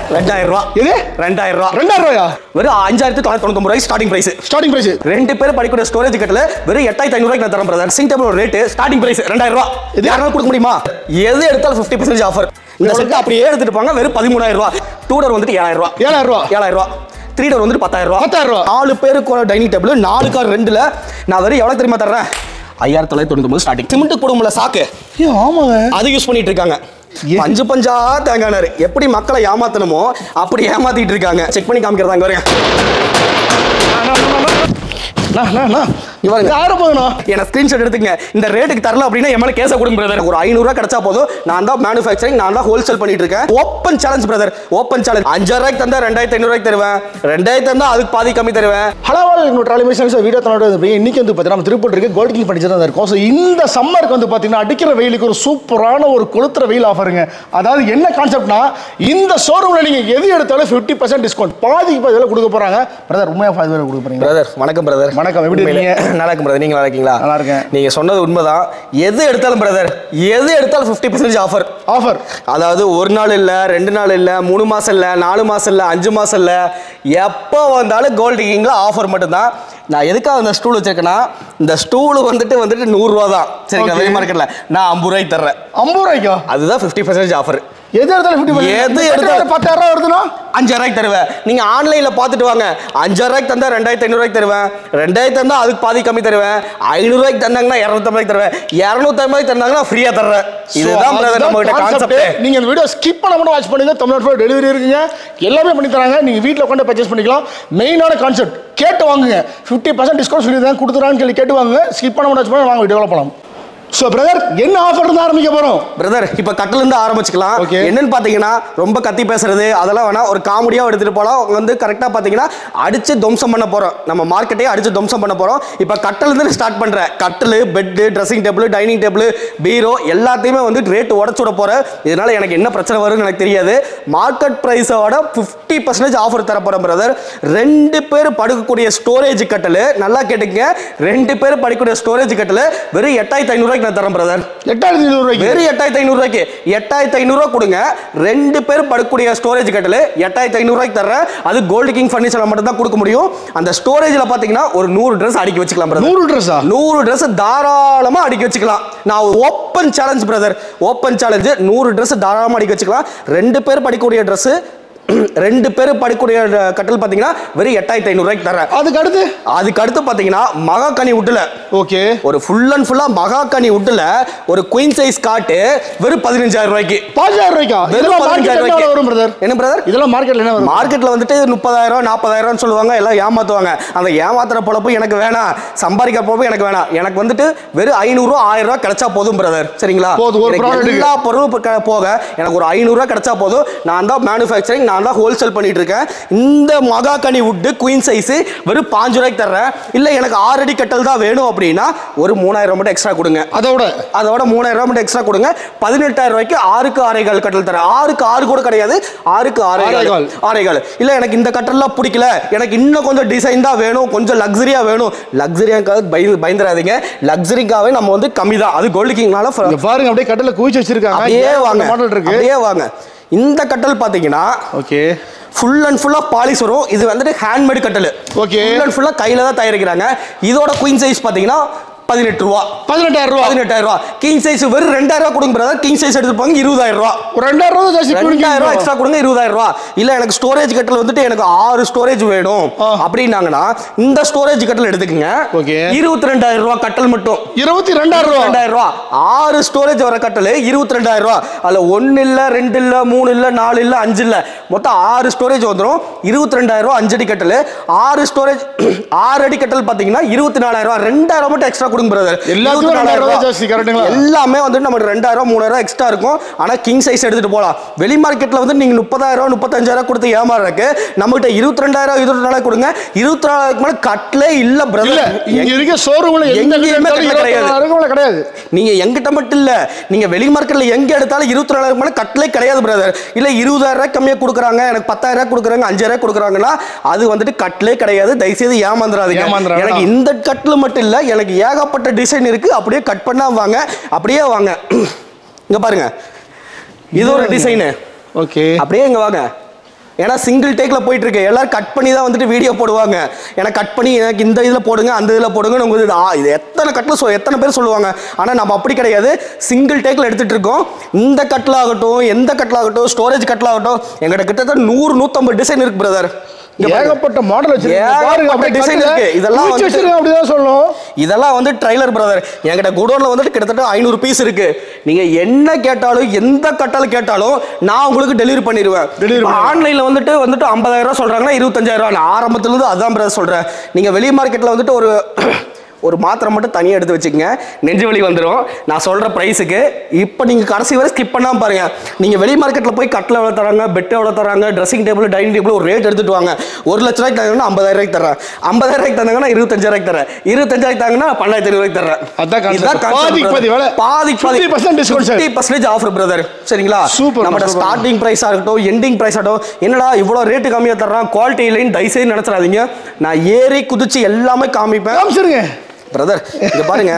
ரெண்டாயிரம் ரூபா எது ரெண்டாயிரம் ரூபா ரெண்டாயிரம் ரூபாயா வெறும் அஞ்சாயிரத்தி தொள்ளாயிரத்தி தொண்ணூத்தி ரூபாய் ஸ்டார்டிங் பிரைஸ் ஸ்டார்டிங் பிரைஸ் ரெண்டு பேர் படிக்கிற ஸ்டோரேஜ் கட்டல வெறும் எட்டாயிரத்தி ஐநூறு ரூபாய்க்கு நான் தரேன் பிரதர் சிங் டேபிள் ரேட் ஸ்டார்டிங் பிரைஸ் ரெண்டாயிரம் ரூபா இது யாராலும் கொடுக்க முடியுமா எது எடுத்தாலும் ஃபிஃப்டி பர்சன்டேஜ் ஆஃபர் இந்த செட் அப்படியே எடுத்துட்டு போங்க வெறும் பதிமூணாயிரம் ரூபா டூ டோர் வந்துட்டு ஏழாயிரம் ரூபா ஏழாயிரம் ரூபா ஏழாயிரம் ரூபா த்ரீ டோர் வந்துட்டு பத்தாயிரம் ரூபா பத்தாயிரம் ரூபா. நாலு பேருக்கு டைனிங் டேபிள் நாலு கார் ரெண்டுல நான் வெறும் எவ்வளவு தெரியுமா தர்றேன் ஐயாயிரத்தி தொள்ளாயிரத்தி தொண்ணூத்தி ஸ்டார்டிங் சிமெண்ட் போடும்ல சாக்கு ஏ ஆமாங்க அது யூஸ் பண்ணிட்டு இருக்காங்க பஞ்சு பஞ்சா தேங்காய் எப்படி மக்களை ஏமாத்தணுமோ அப்படி ஏமாத்திட்டு இருக்காங்க செக் பண்ணி காமிக்கிறதாங்க வரேன் அண்ணா, அண்ணா, அண்ணா. இங்க பாருங்க. இது ஆயிரம் போதுண்ணா என்ன ஸ்கிரீன்ஷாட் எடுத்துங்க இந்த ரேட்டுக்கு தரல அப்படின்னா என் மேல கேஸ கொடுங்க பிரதர் ஒரு ஐநூறுரூவா கிடைச்சா போதும் நான் தான் மேனுஃபேக்சரிங் நான் தான் ஹோல்சேல் பண்ணிட்டு இருக்கேன் open challenge brother open challenge அஞ்சாயிரம் ரூபாய்க்கு தந்தா ரெண்டாயிரத்தி ஐநூறுவாய்க்கு தருவேன் ரெண்டாயிரத்தி தந்தா அதுக்கு பாதி கம்மி தருவேன் ஹலோ எங்களோட ட்ராலிமேஷன் வீடியோ தன்னோட வந்து இன்னைக்கு வந்து பார்த்தீங்கன்னா நம்ம திருப்பூர் இருக்கு கோல்ட் கிங் படிச்சு தான் இருக்கோம் ஸோ இந்த சம்மருக்கு வந்து பார்த்தீங்கன்னா அடிக்கிற வெயிலுக்கு ஒரு சூப்பரான ஒரு கொளுத்துற வெயில் ஆஃபருங்க அதாவது என்ன கான்செப்ட்னா இந்த ஷோரூமில் நீங்கள் எது எடுத்தாலும் ஃபிஃப்டி பர்சன்ட் டிஸ்கவுண்ட் பாதிக்கு பாதி விலை கொடுக்க போகிறாங்க பிரதர் உண்மையாக பாதி விலை கொடுக்க போகிறீங்க பிரதர் வணக்கம் பிரதர் வணக்கம், எப்படி இருக்கீங்க? நல்லா இருக்கும் பிரதர் நீங்க நல்லா இருக்கீங்களா நல்லா இருக்கேன். நீங்க சொன்னது உண்மைதான் எது எடுத்தாலும் பிரதர் எது எடுத்தாலும் ஃபிஃப்டி பர்சன்டேஜ் ஆஃபர் ஆஃபர் அதாவது ஒரு நாள் இல்ல ரெண்டு நாள் இல்ல மூணு மாசம் இல்ல நாலு மாசம் இல்ல அஞ்சு மாசம் இல்ல எப்போ வந்தாலும் கோல்டு கிங்ல ஆஃபர் மட்டும்தான் நான் எதுக்காக இந்த ஸ்டூல் வச்சிருக்கேன்னா இந்த ஸ்டூல் வந்துட்டு வந்துட்டு நூறு ரூபா தான் சரிங்களா Okay. வெளி மார்க்கெட்ல நான் ஐம்பது ரூபாய்க்கு தர்றேன் ஐம்பது ரூபாய்க்கா அதுதான் ஃபிஃப்டி பர்சன்டேஜ் ஆஃபர் எது எடுத்தாலும் ஃபிஃப்டி எது எடுத்தாலும் பத்தாயிரம் ரூபா வருதுன்னா அஞ்சாயிரம் ரூபாய்க்கு தருவேன் நீங்க ஆன்லைன்ல பார்த்துட்டு வாங்க அஞ்சாயிரம் ரூபாய்க்கு தந்தா ரெண்டாயிரத்தி ஐநூறு ரூபாய்க்கு தருவேன் ரெண்டாயிரத்தி தந்தா அதுக்கு பாதி கம்மி தருவேன் ஐநூறு ரூபாய்க்கு தந்தாங்கன்னா இரநூத்தம்பது தருவேன் இரநூத்தி ஐம்பது தந்தாங்கன்னா ஃப்ரீயா தர்றேன் இதுதான் பிரதர் நம்ம கிட்ட கான்செப்ட் நீங்க இந்த வீடியோ ஸ்கிப் பண்ண மட்டும் வாட்ச் பண்ணுங்க தமிழ்நாடு ஃபுல்லாக டெலிவரி இருக்குங்க எல்லாமே பண்ணி தராங்க நீங்க வீட்டில் உட்காந்து பர்ச்சேஸ் பண்ணிக்கலாம் மெயினான கான்செப்ட் கேட்டு வாங்குங்க ஃபிஃப்டி பர்சன்ட் டிஸ்கவுண்ட் சொல்லி தான் கொடுத்துறான்னு சொல்லி கேட்டு வாங்குங்க ஸ்கிப் பண்ண மட்டும் வாட்ச் பண்ணி வாங்க வீடியோவில் போகலாம் ஸோ பிரதர் என்ன ஆஃபர் இருந்து ஆரம்பிக்க போறோம் பிரதர் இப்ப கட்டில இருந்து ஆரம்பிச்சுக்கலாம் Okay. என்னன்னு பாத்தீங்கன்னா ரொம்ப கத்தி பேசுறது அதெல்லாம் வேணா ஒரு காமெடியா எடுத்துட்டு போலாம் அவங்க வந்து கரெக்டா பாத்தீங்கன்னா அடிச்சு துவம்சம் பண்ண போறோம் நம்ம மார்க்கெட்டே அடிச்சு துவம்சம் பண்ண போறோம் இப்ப கட்டில இருந்து ஸ்டார்ட் பண்றேன் கட்டில் bed dressing table dining table பீரோ எல்லாத்தையுமே வந்து ரேட் உடச்சு விட போறேன் இதனால எனக்கு என்ன பிரச்சனை வரும்னு எனக்கு தெரியாது மார்க்கெட் பிரைஸோட ஃபிஃப்டி பர்சன்டேஜ் ஆஃபர் தர போறேன் பிரதர் ரெண்டு பேர் படுக்கக்கூடிய ஸ்டோரேஜ் கட்டல் நல்லா கேட்டுங்க ரெண்டு பேர் படுக்கக்கூடிய ஸ்டோரேஜ் கட்டல் வெறும் எட்டாயிரத்தி ஐநூறு ரூபாய்க்கு நான் தரேன் பிரதர் எட்டாயிரத்தி ஐநூறு ரூபாய்க்கு வெறும் எட்டாயிரத்தி ஐநூறு ரூபாய்க்கு எட்டாயிரத்தி ஐநூறு ரூபா கொடுங்க ரெண்டு பேர் படுக்கக்கூடிய ஸ்டோரேஜ் கட்டல் எட்டாயிரத்தி ஐநூறு ரூபாய்க்கு தர்றேன் அது கோல்டு கிங் ஃபர்னிச்சர் மட்டும் தான் கொடுக்க முடியும் அந்த ஸ்டோரேஜ்ல பாத்தீங்கன்னா ஒரு நூறு ட்ரெஸ் அடுக்கி வச்சுக்கலாம் brother. நூறு ட்ரெஸ்ஸா நூறு ட்ரெஸ் தாராளமா அடுக்கி வச்சுக்கலாம் நான் open challenge brother open challenge நூறு ட்ரெஸ் தாராளமா அடுக்கி வச்சுக்கலாம் ரெண்டு பேர் படிக்கக்கூடிய ட்ரெஸ் ரெண்டு பேர் படிக்கக்கூடிய கட்டல் பாத்தீங்கன்னா வெறும் எட்டாயிரத்தி ஐநூறு ரூபாய்க்கு தரேன் அதுக்கு அடுத்து அதுக்கு அடுத்து பாத்தீங்கன்னா மகாகனி உட்டுல ஓகே ஒரு ஃபுல் அண்ட் ஃபுல்லா மகாகனி உட்டுல ஒரு குயின் சைஸ் காட்டு வெறும் பதினஞ்சாயிரம் ரூபாய்க்கு பாஞ்சாயிரம் ரூபாய்க்கா வெறும் இதெல்லாம் பதினஞ்சாயிரம் மார்க்கெட் ரூபாய்க்கு வரும் பிரதர் என்ன பிரதர் இதெல்லாம் மார்க்கெட்ல என்ன வரும் மார்க்கெட்ல வந்துட்டு முப்பதாயிரம் நாற்பதாயிரம் சொல்லுவாங்க எல்லாம் ஏமாத்துவாங்க அந்த ஏமாத்துற பொழப்பு எனக்கு வேணாம் சம்பாதிக்கிற பொழப்பு எனக்கு வேணாம் எனக்கு வந்துட்டு வெறும் ஐநூறு ஆயிரம் ரூபாய் கிடைச்சா போதும் பிரதர் சரிங்களா போதும், ஒரு எனக்கு product க்கு. எல்லா பொருளும் பக்க- போக எனக்கு ஒரு ஐநூறு ரூபாய் கிடைச்சா போதும் நான் தான் மேனுஃபேக்சரிங் நான் தான் ஹோல்சேல் பண்ணிட்டு இருக்கேன் இந்த மகாகனி வுட்டு குயின் சைஸ் வெறும் பாஞ்சு ரூபாய்க்கு தர்றேன் இல்ல எனக்கு ஆறு அடி கட்டல் தான் வேணும் அப்படின்னா ஒரு மூணாயிரம் மட்டும் எக்ஸ்ட்ரா கொடுங்க அதோட அதோட மூணாயிரம் ரூபாய் மட்டும் எக்ஸ்ட்ரா கொடுங்க பதினெட்டாயிரம் ரூபாய்க்கு ஆறுக்கு ஆறேகால் கட்டல் தரேன் ஆறுக்கு ஆறு கூட கிடையாது ஆறுக்கு ஆறேகால். ஆறேகால் ஆறேகால் இல்ல எனக்கு இந்த கட்டல்லாம் பிடிக்கல எனக்கு இன்னும் கொஞ்சம் டிசைன் தான் வேணும் கொஞ்சம் லக்ஸரியா வேணும் லக்ஸரியாக்காக பயந்து பயந்துடாதீங்க லக்ஸரிக்காவே நம்ம வந்து கம்மி தான் அது கோல்டு கிங்னால இங்க பாருங்க அப்படியே கட்டில குவிச்சு வச்சிருக்காங்க அப்படியே வாங்க மாடல் இருக்கு அப்படியே வாங்க இந்த கட்டல் பாத்தீங்கன்னா ஓகே ஃபுல் அண்ட் ஃபுல்லா பாலிஷ் வரும் இது வந்துட்டு ஹேண்ட்மேட் கட்டல் Okay. ஃபுல் அண்ட் ஃபுல்லா கையில தான் தயாரிக்கிறாங்க இதோட குயின் சைஸ் பாத்தீங்கன்னா பதினெட்டு ரூபா பதினெட்டாயிரம் ரூபா பதினெட்டாயிரம் ரூபா கிங் சைஸ் வெறும் ரெண்டாயிரம் ரூபா கொடுங்க பிரதர் கிங் சைஸ் எடுத்துப்பாங்க இருபதாயிரம் ரூபா ஒரு ரெண்டாயிரம் ரூபா ஜாஸ்தி ரெண்டாயிரம் ரூபா எக்ஸ்ட்ரா கொடுங்க இருபதாயிரம் ரூபா இல்ல எனக்கு ஸ்டோரேஜ் கட்டல் வந்துட்டு எனக்கு ஆறு ஸ்டோரேஜ் வேணும் ஆ. அப்படின்னாங்கன்னா இந்த ஸ்டோரேஜ் கட்டல் எடுத்துக்கங்க Okay. இருபத்தி ரெண்டாயிரம் ரூபா கட்டல் மட்டும் இருபத்தி ரெண்டாயிரம் ரூபா ரெண்டாயிரம் ரூபா ஆறு ஸ்டோரேஜ் வர கட்டல் இருபத்தி ரெண்டாயிரம் ரூபா அதுல ஒன்னு இல்ல ரெண்டு இல்ல மூணு இல்ல நாலு இல்ல அஞ்சு இல்ல மொத்தம் ஆறு ஸ்டோரேஜ் வந்துடும் இருபத்தி ரெண்டாயிரம் ரூபா அஞ்சு அடி கட்டல் ஆறு ஸ்டோரேஜ் ஆறு அடி கட்டல் பாத்தீங்கன்னா இருபத்தி நாலாயிரம் ரூபா ரெண்டாயிரம் மட்டும் எக்ஸ்ட்ரா கொடுங்க பிரதர் எல்லாத்துக்கும் ரெண்டாயிரம் ரூபா ஜாஸ்தி, correct-ங்களா? எல்லாமே வந்துட்டு நம்ம ரெண்டாயிரம் மூணாயிரம் எக்ஸ்ட்ரா இருக்கும் ஆனா கிங் சைஸ் எடுத்துட்டு போலாம் வெளி மார்க்கெட்ல வந்து நீங்க முப்பதாயிரம் முப்பத்தஞ்சாயிரம் கொடுத்து ஏமாறக்கு நம்மகிட்ட இருபத்தி ரெண்டாயிரம் இருபத்தி நாலாயிரம் கொடுங்க இருபத்தி நாலாயிரம் மேல கட்டலே இல்ல இல்ல பிரதர் இங்க இருக்க ஷோரூம்ல எந்த எங்கேயுமே வீடு கட்டல கிடையாது. கிடையாது கிடையாது நீங்க எங்கிட்ட மட்டும் இல்ல நீங்க வெளி மார்க்கெட்ல எங்க எடுத்தாலும் இருபத்தி நாலாயிரம் மேல கட்டலே கிடையாது பிரதர் இல்ல இருபதாயிரம் ரூபாய் கம்மியா கொடுக்குறாங்க எனக்கு பத்தாயிரம் ரூபாய் கொடுக்குறாங்க அஞ்சாயிரம் ரூபாய் கொடுக்குறாங்கன்னா அது வந்துட்டு கட்டலே கிடையாது தயவுசெய்து ஏமாந்துடாதீங்க ஏமாந்துட வேணாம். எனக்கு இந்த கட்டில் மட்டும் இல்ல எனக்கு ஏகப்பட்ட டிசைன் இருக்கு அப்படியே கட் பண்ணா வாங்க அப்படியே வாங்க இங்க பாருங்க இது ஒரு டிசைனு ஓகே அப்படியே இங்க வாங்க ஏன்னா சிங்கிள் டேக்ல போயிட்டு இருக்கு எல்லாரும் கட் பண்ணி தான் வந்துட்டு வீடியோ போடுவாங்க ஏன்னா கட் பண்ணி எனக்கு இந்த இதில் போடுங்க அந்த இதில் போடுங்க உங்களுக்கு ஆ இது எத்தனை கட்டில் சொல் எத்தனை பேர் சொல்லுவாங்க ஆனால் நம்ம அப்படி கிடையாது சிங்கிள் டேக்ல எடுத்துட்டு இருக்கோம் இந்த கட்டில் ஆகட்டும் எந்த கட்டில் ஆகட்டும் ஸ்டோரேஜ் கட்டில் ஆகட்டும் எங்கிட்ட கிட்டத்தட்ட நூறு நூற்றம்பது டிசைன் இருக்கு பிரதர் ஏகப்பட்ட மாடல் வச்சிருக்கீங்க ஏகப்பட்ட பாருங்க அப்படியே design கட்டில இருக்கு. இதெல்லாம் குவிச்சு வந்துட்டு- வச்சிருக்கேன் அப்படிதான் சொல்லணும் இதெல்லாம் வந்து ட்ரைலர் பிரதர் என்கிட்ட குடோன்ல வந்துட்டு கிட்டத்தட்ட ஐநூறு பீஸ் இருக்கு நீங்க என்ன கேட்டாலும் எந்த கட்டாலும் கேட்டாலும் நான் உங்களுக்கு டெலிவரி பண்ணிடுவேன் Delivery இப்ப ஆன்லைன்ல வந்துட்டு வந்துட்டு 50000 ரூபாய் சொல்றாங்கன்னா இருபத்தஞ்சாயிரம் ரூபாய் நான் ஆரம்பத்துல இருந்து அதான் பிரதர் சொல்றேன் நீங்க வெளி மார்க்கெட்ல வந்துட்டு ஒரு ஒரு மாத்திரை மட்டும் தனியாக எடுத்து வச்சுக்கங்க நெஞ்சு வலி வந்துடும் நான் சொல்கிற ப்ரைஸுக்கு இப்போ நீங்கள் கடைசி வரை ஸ்கிப் பண்ணாமல் பாருங்க நீங்கள் வெளி மார்க்கெட்டில் போய் கட்டில் எவ்வளோ தராங்க பெட் எவ்வளோ தராங்க ட்ரெஸ்ஸிங் டேபிள் டைனிங் டேபிள் ஒரு ரேட் எடுத்துட்டு வாங்க ஒரு லட்ச ரூபாய்க்கு தராங்கன்னா ஐம்பதாயிரம் ரூபாய்க்கு தரேன் ஐம்பதாயிரம் ரூபாய்க்கு தந்தாங்கன்னா இருபத்தஞ்சாயிரம் ரூபாய்க்கு தரேன் இருபத்தஞ்சாயிரம் தாங்கன்னா பன்னெண்டாயிரத்தி ரூபாய்க்கு தரேன் அதான் concept. இதுதான் concept, பாதிக்கு brother. பாதி வேலை. பாதிக்கு பாதி 50% discount, sir. 50% ஆஃபர் பிரதர் சரிங்களா Super, நம்ம super. ஸ்டார்டிங் ப்ரைஸாக இருக்கட்டும் எண்டிங் ப்ரைஸ் ஆகட்டும் என்னடா இவ்வளோ ரேட்டு கம்மியாக தர்றான் குவாலிட்டி இல்லைன்னு தயவுசெய்து நினச்சிடாதீங்க நான் ஏறி குதிச்சு எல்லாமே காமிப்பேன் காமிச்சிருங்க பிரதர் இங்க பாருங்க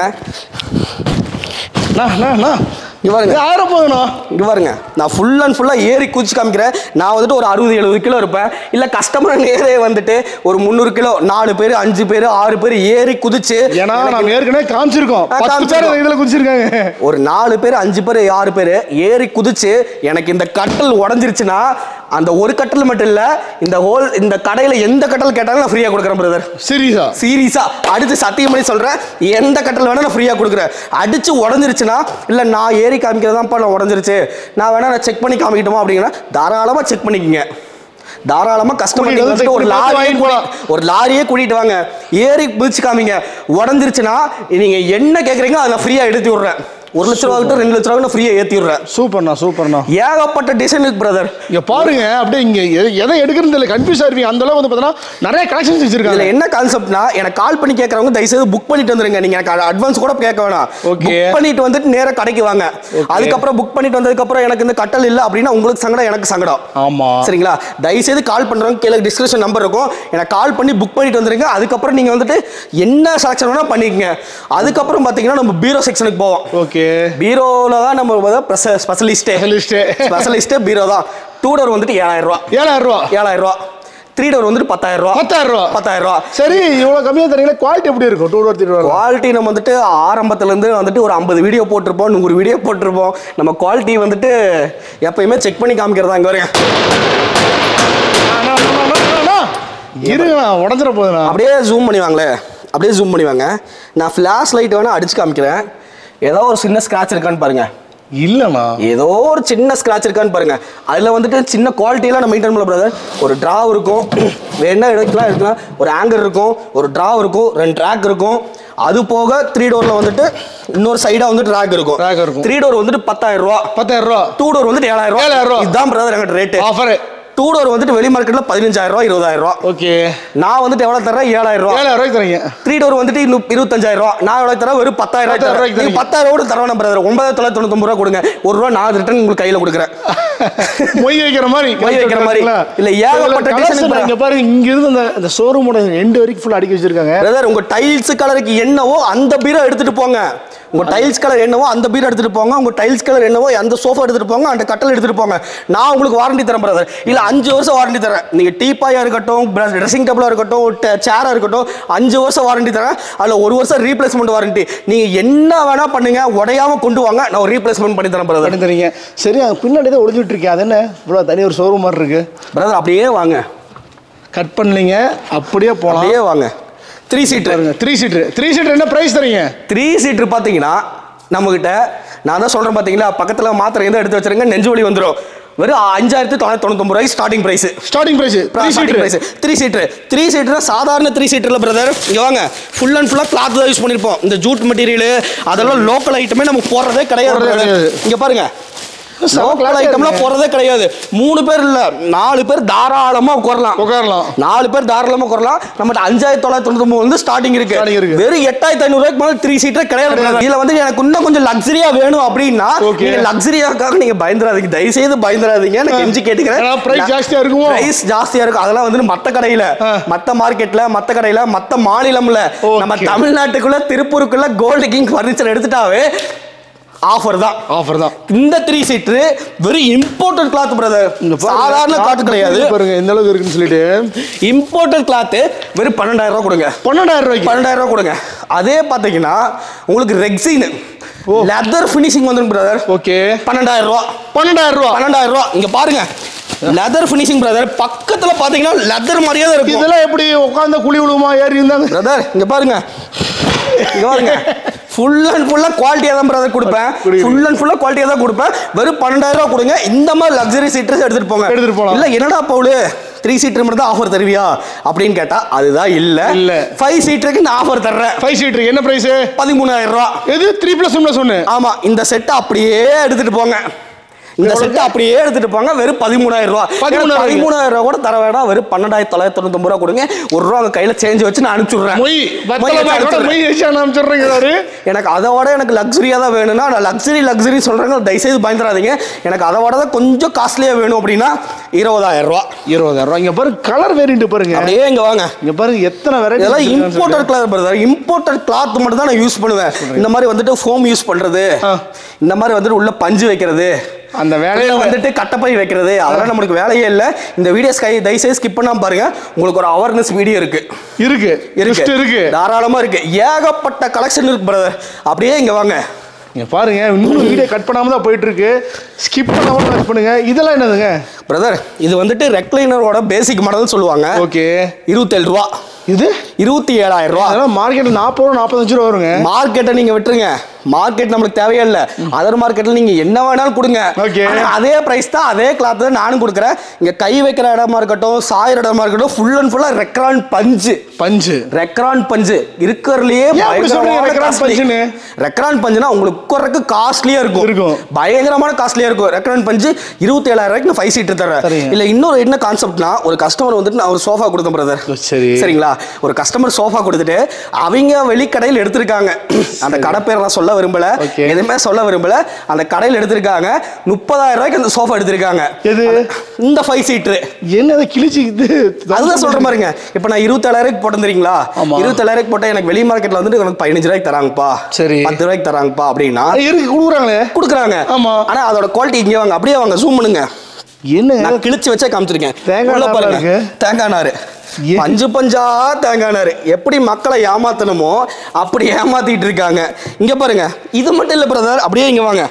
நான் நான் நான் இங்க பாருங்க இது ஆயிரம் போதுண்ணா இங்க பாருங்க நான் ஃபுல் அண்ட் ஃபுல்லாக ஏறி குதிச்சு காமிக்கிறேன் நான் வந்துட்டு ஒரு அறுபது எழுபது கிலோ இருப்பேன் இல்லை கஸ்டமர் நேரே வந்துட்டு ஒரு முந்நூறு கிலோ நாலு பேர் அஞ்சு பேர் ஆறு பேர் ஏறி குதிச்சு ஏன்னா நம்ம ஏற்கனவே காமிச்சிருக்கோம் ஆ, பத்து பேர் காமிச்சிருக்கோம். இதுல குதிச்சிருக்காங்க ஒரு நாலு பேர் அஞ்சு பேர் ஆறு பேர் ஏறி குதிச்சு எனக்கு இந்த கட்டல் உடஞ்சிருச்சுன்னா அந்த ஒரு கட்டல் மட்டும் இல்ல இந்த ஹோல் இந்த கடையில எந்த கட்டல் கேட்டாலும் நான் ஃப்ரீயா கொடுக்குறேன் பிரதர் சீரியஸா சீரியஸா அடிச்சு சத்தியம் பண்ணி சொல்றேன் எந்த கட்டல் வேணா நான் ஃப்ரீயா கொடுக்குறேன் அடிச்சு உடஞ்சிருச்சுன்னா இல்ல நான் ஏறி காமிக்கிறதாப்பா நான் உடஞ்சிருச்சு நான் வேணா நான் செக் பண்ணி காமிக்கட்டுமா அப்படிங்கன்னா தாராளமா செக் பண்ணிக்கங்க தாராளமா கஸ்டமர் கூட்டிட்டு வந்து வந்துட்டு ஒரு check பண்ணி லாரியே வாங்கிட்டு போலாம். ஒரு லாரியே கூட்டிட்டு வாங்க ஏறி பிடிச்சு காமிங்க உடஞ்சிருச்சுன்னா நீங்க என்ன கேக்குறீங்க அதை நான் ஃப்ரீயா எடுத்து விடுறேன் ஒரு லட்ச ரூபா கிட்ட ரெண்டு லட்ச ரூபா நான் ஃப்ரீயா ஏத்தி விடுறேன் சூப்பர்ண்ணா சூப்பர்ண்ணா ஏகப்பட்ட டிசைன் இருக்கு பிரதர் இங்க பாருங்க அப்படியே இங்க எ- எதை எடுக்கிறது இல்லை கன்ஃபியூஸ் ஆயிருவீங்க அந்த அளவு வந்து பார்த்தீங்கன்னா நிறைய கலெக்ஷன்ஸ் இதுல வச்சிருக்காங்க என்ன கான்செப்ட்னா எனக்கு கால் பண்ணி கேட்கறவங்க தயவுசெய்து புக் பண்ணிட்டு வந்துருங்க நீங்க எனக்கு அட்வான்ஸ் கூட கேட்க வேணாம் Okay. புக் பண்ணிட்டு வந்துட்டு நேரா கடைக்கு வாங்க அதுக்கப்புறம் புக் பண்ணிட்டு வந்ததுக்கு அப்புறம் எனக்கு இந்த கட்டல் இல்ல அப்படின்னா உங்களுக்கு சங்கடம் எனக்கு சங்கடம் ஆமா சரிங்களா தயவுசெய்து கால் பண்றவங்க கீழே டிஸ்கிரிப்ஷன் நம்பர் இருக்கும் எனக்கு கால் பண்ணி புக் பண்ணிட்டு வந்துருங்க அதுக்கப்புறம் நீங்க வந்துட்டு என்ன செலக்ஷன் வேணா பண்ணிக்கங்க அதுக்கப்புறம் பாத்தீங்கன்னா நம்ம பீரோ செக்ஷனுக்கு போவோம் ஓகே பீரோல தான் நம்ம ஸ்பெஷலிஸ்டே Specialist. ஸ்பெஷலிஸ்டே பீரோ தான் டூ டோர் வந்துட்டு ஏழாயிரம் ரூபா ஏழாயிரம் ரூபா ஏழாயிரம் ரூபா த்ரீ டோர் வந்துட்டு பத்தாயிரம் ரூபா பத்தாயிரம் ரூபா பத்தாயிரம் ரூபா சரி இவ்வளவு கம்மியா தரீங்களா குவாலிட்டி எப்படி இருக்கும் two door three door quality நம்ம வந்துட்டு ஆரம்பத்துலேருந்து வந்துட்டு ஒரு ஐம்பது வீடியோ போட்டிருப்போம் நூறு வீடியோ போட்டிருப்போம் நம்ம குவாலிட்டி வந்துட்டு எப்பயுமே செக் பண்ணி காமிக்கிறதா இங்கே வரையும் இருங்கண்ணா உடஞ்சிட போகுதுண்ணா அப்படியே ஜூம் பண்ணி வாங்களே அப்படியே ஜூம் பண்ணி வாங்க நான் ஃப்ளாஷ் லைட் வேணால் அடிச்சு காமிக்கிறேன் ஏதோ ஒரு சின்ன ஸ்க்ராட்ச் இருக்கான்னு பாருங்க இல்லண்ணா ஏதோ ஒரு சின்ன ஸ்க்ராட்ச் இருக்கான்னு பாருங்க அதில் வந்துட்டு சின்ன குவாலிட்டியெல்லாம் நம்ம மெயின்டைன் பண்ண பிரதர் ஒரு ட்ராவ் இருக்கும் வேணா எடுக்கலாம் எடுக்கலாம் ஒரு ஆங்கர் இருக்கும் ஒரு ட்ராவ் இருக்கும் ரெண்டு ட்ராக் இருக்கும் அது போக த்ரீ டோரில் வந்துட்டு இன்னொரு சைடாக வந்துட்டு ட்ராக் இருக்கும் Rack இருக்கும். த்ரீ டோர் வந்துட்டு பத்தாயிரம் ரூபா பத்தாயிரம் ரூபா டூ டோர் வந்துட்டு ஏழாயிரம் ரூபா ஏழாயிரம் ரூபா. இதுதான் பிரதர் எங்கிட்ட ரேட்டு ஆஃபரு டூ டோர் வந்துட்டு வெளி மார்க்கெட்டில் பதினஞ்சாயிரம் ரூபா இருபதாயிரம் ரூபா ஓகே நான் வந்துட்டு எவ்வளோ தரேன் ஏழாயிரம் ரூபா ஏழாயிரம் ரூபாய்க்கு தரீங்க த்ரீ டோர் வந்துட்டு இன்னும் இருபத்தஞ்சாயிரம் ரூபா நான் எவ்வளோ தரேன் வெறும் பத்தாயிரம் பத்தாயிரம் ரூபாய்க்கு ரூபாய்க்கு தரேன் பத்தாயிரம் கூட தரவேன் பிரதர் ஒன்பதாயிரத்தி தொள்ளாயிரத்தி தொண்ணூத்தொம்பது ரூபா கொடுங்க ஒரு ரூபா நான் ரிட்டர்ன் உங்களுக்கு கையில் கொடுக்குறேன் மொய் வைக்கிற மாதிரி மொய் வைக்கிற மாதிரி. இல்ல, ஏகப்பட்ட இதுல design colours இருக்கு. இங்க பாருங்க இங்க இருந்து அந்த அந்த ஷோரூமோட எண்டு வரைக்கும் ஃபுல்லா அடுக்கி வச்சிருக்காங்க பிரதர் உங்க டைல்ஸ் கலருக்கு என்னவோ அந்த பீரோ எடுத்துட்டு போங்க உங்க டைல்ஸ் கலர் என்னவோ அந்த பீரோ எடுத்துட்டு போங்க உங்க டைல்ஸ் கலர் என்னவோ அந்த சோஃபா எடுத்துட்டு போங்க அந்த கட்டல் எடுத்துட்டு போங்க நான் உங்களுக்கு வாரண்டி தரேன் பிரதர் இல்ல அஞ்சு வருஷம் வாரண்டி தரேன் நீங்க டீப்பாயா இருக்கட்டும் ட்ரெஸ்ஸிங் டேபிளா இருக்கட்டும் சேரா இருக்கட்டும் அஞ்சு வருஷம் வாரண்டி தரேன் அதுல ஒரு வருஷம் ரீப்ளேஸ்மெண்ட் வாரண்டி நீங்க என்ன வேணா பண்ணுங்க உடையாம கொண்டு வாங்க நான் ஒரு ரீப்ளேஸ்மெண்ட் பண்ணி தரேன் பிரதர் பண்ணி தரீங்க சரி அங்க பின்னாடி தான் ஒளிஞ்சிட்டு இருக்கேன் அது என்ன இவ்வளோ தனி ஒரு ஷோரூம் மாதிரி இருக்கு பிரதர் அப்படியே வாங்க கட் பண்ணலீங்க அப்படியே போலாம் அப்படியே வாங்க த்ரீ சீட்டர் பாருங்க த்ரீ சீட்டர் த்ரீ சீட்டர் என்ன பிரைஸ் தரீங்க த்ரீ சீட்டர் பார்த்தீங்கன்னா நம்மக்கிட்ட நான் தான் சொல்கிறேன் பார்த்தீங்களா பக்கத்தில் மாத்திரை எந்த எடுத்து வச்சிருங்க நெஞ்சு வலி வந்துடும் வெறும் அஞ்சாயிரத்தி தொள்ளாயிரத்தி தொண்ணூத்தொம்பது ரூபாய்க்கு starting price starting price three starting seater price three seater three seater சாதாரண த்ரீ சீட்டர்ல பிரதர் இங்கே வாங்க ஃபுல் அண்ட் ஃபுல்லாக கிளாத் தான் யூஸ் பண்ணியிருப்போம் இந்த ஜூட் மெட்டீரியல் அதெல்லாம் லோக்கல் ஐட்டமே நம்ம போடுறதே கிடையாது போடுறதே brother. கிடையாது. இங்க பாருங்க செம லோக்கல் class ஆ ஐட்டம்லாம் இருக்குங்க. போடுறதே கிடையாது மூணு பேர் இல்ல நாலு பேர் தாராளமா உட்காரலாம் உட்காரலாம் நாலு பேர் தாராளமா உட்காரலாம் நம்மகிட்ட அஞ்சாயிரத்தி தொள்ளாயிரத்தி தொண்ணூத்தி வந்து ஸ்டார்டிங் இருக்கு Starting இருக்கு. வெறும் எட்டாயிரத்தி ஐநூறு ரூபாய்க்கு மேல த்ரீ சீட்டர் கிடையாது brother. இதுல வந்து எனக்கு இன்னும் கொஞ்சம் லக்ஸரியா வேணும் அப்படின்னா Okay. நீங்க லக்ஸரியாக்காக நீங்க பயந்துராதீங்க தயவு செய்து பயந்துராதீங்க எனக்கு கெஞ்சி ஏன்னா கேட்டுக்கிறேன் price ஜாஸ்தியா இருக்குமோ? பிரைஸ் ஜாஸ்தியா இருக்கும் அதெல்லாம் வந்து மத்த கடையில ஆ. மத்த மார்க்கெட்ல மத்த கடையில மத்த மாநிலம்ல Okay. நம்ம தமிழ்நாட்டுக்குள்ள திருப்பூருக்குள்ள கோல்டு கிங் ஃபர்னிச்சர் எடுத்துட்டாவே ஆஃபர் தான் ஆஃபர் தான் இந்த த்ரீ சீட்டர் வெறும் இம்போர்ட்டட் கிளாத் பிரதர் இங்க பாருங்க, சாதாரண காட்டு கிடையாது பாருங்க எந்த அளவுக்கு இருக்குன்னு சொல்லிட்டு இம்போர்ட்டட் கிளாத் வெறும் பன்னெண்டாயிரம் ரூபாய் கொடுங்க பன்னெண்டாயிரம் ரூபாய்க்கு பன்னெண்டாயிரம் ரூபாய் கொடுங்க அதே பார்த்தீங்கன்னா உங்களுக்கு ரெக்ஸின் லெதர் ஃபினிஷிங் வந்துடும் பிரதர் ஓகே பன்னெண்டாயிரம் ரூபா பன்னெண்டாயிரம் ரூபா பன்னெண்டாயிரம் ரூபா இங்க பாருங்க லெதர் ஃபினிஷிங் பிரதர் பக்கத்துல பாத்தீங்கன்னா லெதர் மாதிரியே தான் இருக்கும் இதெல்லாம் எப்படி உட்கார்ந்த குழி விழுமா ஏறி இருந்தாங்க பிரதர் இங்க பாருங்க இங்க பாருங்க ஃபுல் அண்ட் ஃபுல்லா குவாலிட்டியா தான் பிரதர் கொடுப்பேன் புரியுது. ஃபுல் அண்ட் ஃபுல்லா குவாலிட்டியா தான் கொடுப்பேன் வெறும் பன்னெண்டாயிரம் ரூபா கொடுங்க இந்த மாதிரி லக்ஸரி சீட்டர்ஸ் எடுத்துட்டு போங்க எடுத்துட்டு போலாம். இல்ல என்னடா பவுலு த்ரீ சீட்டர் மட்டும் தான் ஆஃபர் தருவியா அப்படின்னு கேட்டா அதுதான் இல்ல இல்ல. ஃபைவ் சீட்டருக்கு நான் ஆஃபர் தர்றேன் ஃபைவ் சீட்டர் என்ன பிரைஸ் பதிமூணாயிரம் ரூபா எது த்ரீ பிளஸ் ஒன்று சொன்னு ஆமா இந்த செட்டை அப்படியே எடுத்துட்டு போங்க இந்த எவ்வளவு? செட்டை அப்படியே எடுத்துட்டு போங்க வெறும் பதிமூணாயிரம் ரூபா பதிமூணாயிரம் ரூபாய். பதிமூணாயிரம் ரூபா கூட தர வேண்டாம் வெறும் பன்னெண்டாயிரத்தி தொள்ளாயிரத்தி தொண்ணூத்தி ரூபா கொடுங்க ஒரு ரூபா அவங்க கையில சேஞ்ச் வச்சு நான் அனுப்பிச்சுடுறேன் மொய் மொய் வச்சு பத்தல அனுப்பிச்சுடுறேன். மொய் வச்சு அனுப்பிச்சுடுறீங்க அவரு எனக்கு அதை விட எனக்கு லக்ஸரியா தான் வேணும்னா நான் லக்ஸரி லக்ஸரி சொல்றேங்க தயவுசெய்து பயந்துடாதீங்க எனக்கு அதை விட தான் கொஞ்சம் காஸ்ட்லியா வேணும் அப்படின்னா இருபதாயிரம் ரூபா இருபதாயிரம் ரூபாய் இங்க பாருங்க கலர் வேரியன்ட் பாருங்க அப்படியே இங்க வாங்க இங்க பாருங்க எத்தனை இதெல்லாம் variety imported cloth brother imported cloth மட்டும் தான் நான் யூஸ் பண்ணுவேன் இந்த மாதிரி வந்துட்டு ஃபோம் யூஸ் பண்றது ஆ. இந்த மாதிரி வந்துட்டு உள்ள பஞ்சு வைக்கிறது அந்த வேலையில வேலையில வந்துட்டு கட்டப்பை வைக்கிறது அதெல்லாம் நம்மளுக்கு வேலையே இல்லை இந்த வீடியோஸ் கை தயவுசெய்து ஸ்கிப் பண்ணாம பாருங்க உங்களுக்கு ஒரு அவேர்னஸ் வீடியோ இருக்கு இருக்கு இருக்கு இருக்கு இருக்கு தாராளமா இருக்கு ஏகப்பட்ட கலெக்ஷன் இருக்கு பிரதர் அப்படியே இங்க வாங்க இங்க பாருங்க இன்னும் வீடியோ கட் பண்ணாம தான் போயிட்டு இருக்கு ஸ்கிப் பண்ணாம கட் பண்ணுங்க இதெல்லாம் என்னதுங்க பிரதர் இது வந்துட்டு ரெக்லைனரோட பேசிக் மாடல் சொல்லுவாங்க ஓகே இருபத்தேழு ரூபா இது இருபத்தி ஏழாயிரம் ரூபா அதெல்லாம் மார்க்கெட்ல நாற்பது ரூபா நாற்பத்தஞ்சு ரூபா வருங்க மார்க்கெட்டை நீங்க விட்டுருங்க மார்க்கெட் நம்மளுக்கு தேவையே இல்ல அதர் மார்க்கெட்ல நீங்க என்ன வேணாலும் கொடுங்க Okay. ஆனா அதே பிரைஸ் தான் அதே கிளாத் தான் நானும் கொடுக்குறேன் இங்க கை வைக்கிற இடமா இருக்கட்டும் சாயிற இடமா இருக்கட்டும் ஃபுல் அண்ட் ஃபுல்லா ரெக்ரான் பஞ்சு பஞ்சு ரெக்ரான் பஞ்சு இருக்கிறதுலயே ஏன் அப்படி சொல்றீங்க ரெக்ரான் பஞ்சுன்னு? ரெக்ரான் பஞ்சுனா உங்களுக்கு உட்கார்றதுக்கு காஸ்ட்லியா இருக்கும் இருக்கும். பயங்கரமான காஸ்ட்லியா இருக்கும் ரெக்ரான் பஞ்சு இருபத்தி ஏழாயிரம் ரூபாய்க்கு ஃபைவ் சீட்டர் தரேன் சரிங்க. இல்ல இன்னொரு என்ன கான்செப்ட்னா ஒரு கஸ்டமர் வந்துட்டு நான் ஒரு சோஃபா கொடுத்தேன் பிரதர் சரி. சரிங்களா ஒரு கஸ்டமர் சோஃபா கொடுத்துட்டு அவங்க வெளிக்கடையில் எடுத்திருக்காங்க அந்த கடை பேர் நான் சொல்ல விரும்பல Okay. எதுவுமே சொல்ல விரும்பல அந்த கடையில் எடுத்திருக்காங்க முப்பதாயிரம் ரூபாய்க்கு அந்த சோஃபா எடுத்திருக்காங்க எது இந்த ஃபைவ் சீட்டர் என்னது கிழிச்சு இது அதுதான் சொல்ற பாருங்க இப்போ நான் இருபத்தேழாயிரம் போட்டிருந்தீங்களா ஆமா. இருபத்தேழாயிரம் போட்டா எனக்கு வெளி மார்க்கெட்ல வந்துட்டு எனக்கு பதினஞ்சு ரூபாய்க்கு தராங்கப்பா சரி. பத்து ரூபாய்க்கு தராங்கப்பா அப்படின்னா இருக்கு கொடுக்குறாங்களே கொடுக்குறாங்க ஆமா. ஆனா அதோட குவாலிட்டி இங்கே வாங்க அப்படியே வாங்க ஜூம் பண்ணுங்க என்னங்க நான் கிழிச்சு வச்சே காமிச்சிருக்கேன் தேங்காய் உள்ள நாரா பாருங்க இருக்கு. தேங்காய் நாறு ஏ- பஞ்சு பஞ்சா தேங்காய் நாறு எப்படி மக்களை ஏமாத்தணுமோ அப்படி ஏமாத்திட்டு இருக்காங்க இங்க பாருங்க இது மட்டும் இல்ல பிரதர் அப்படியே இங்க வாங்க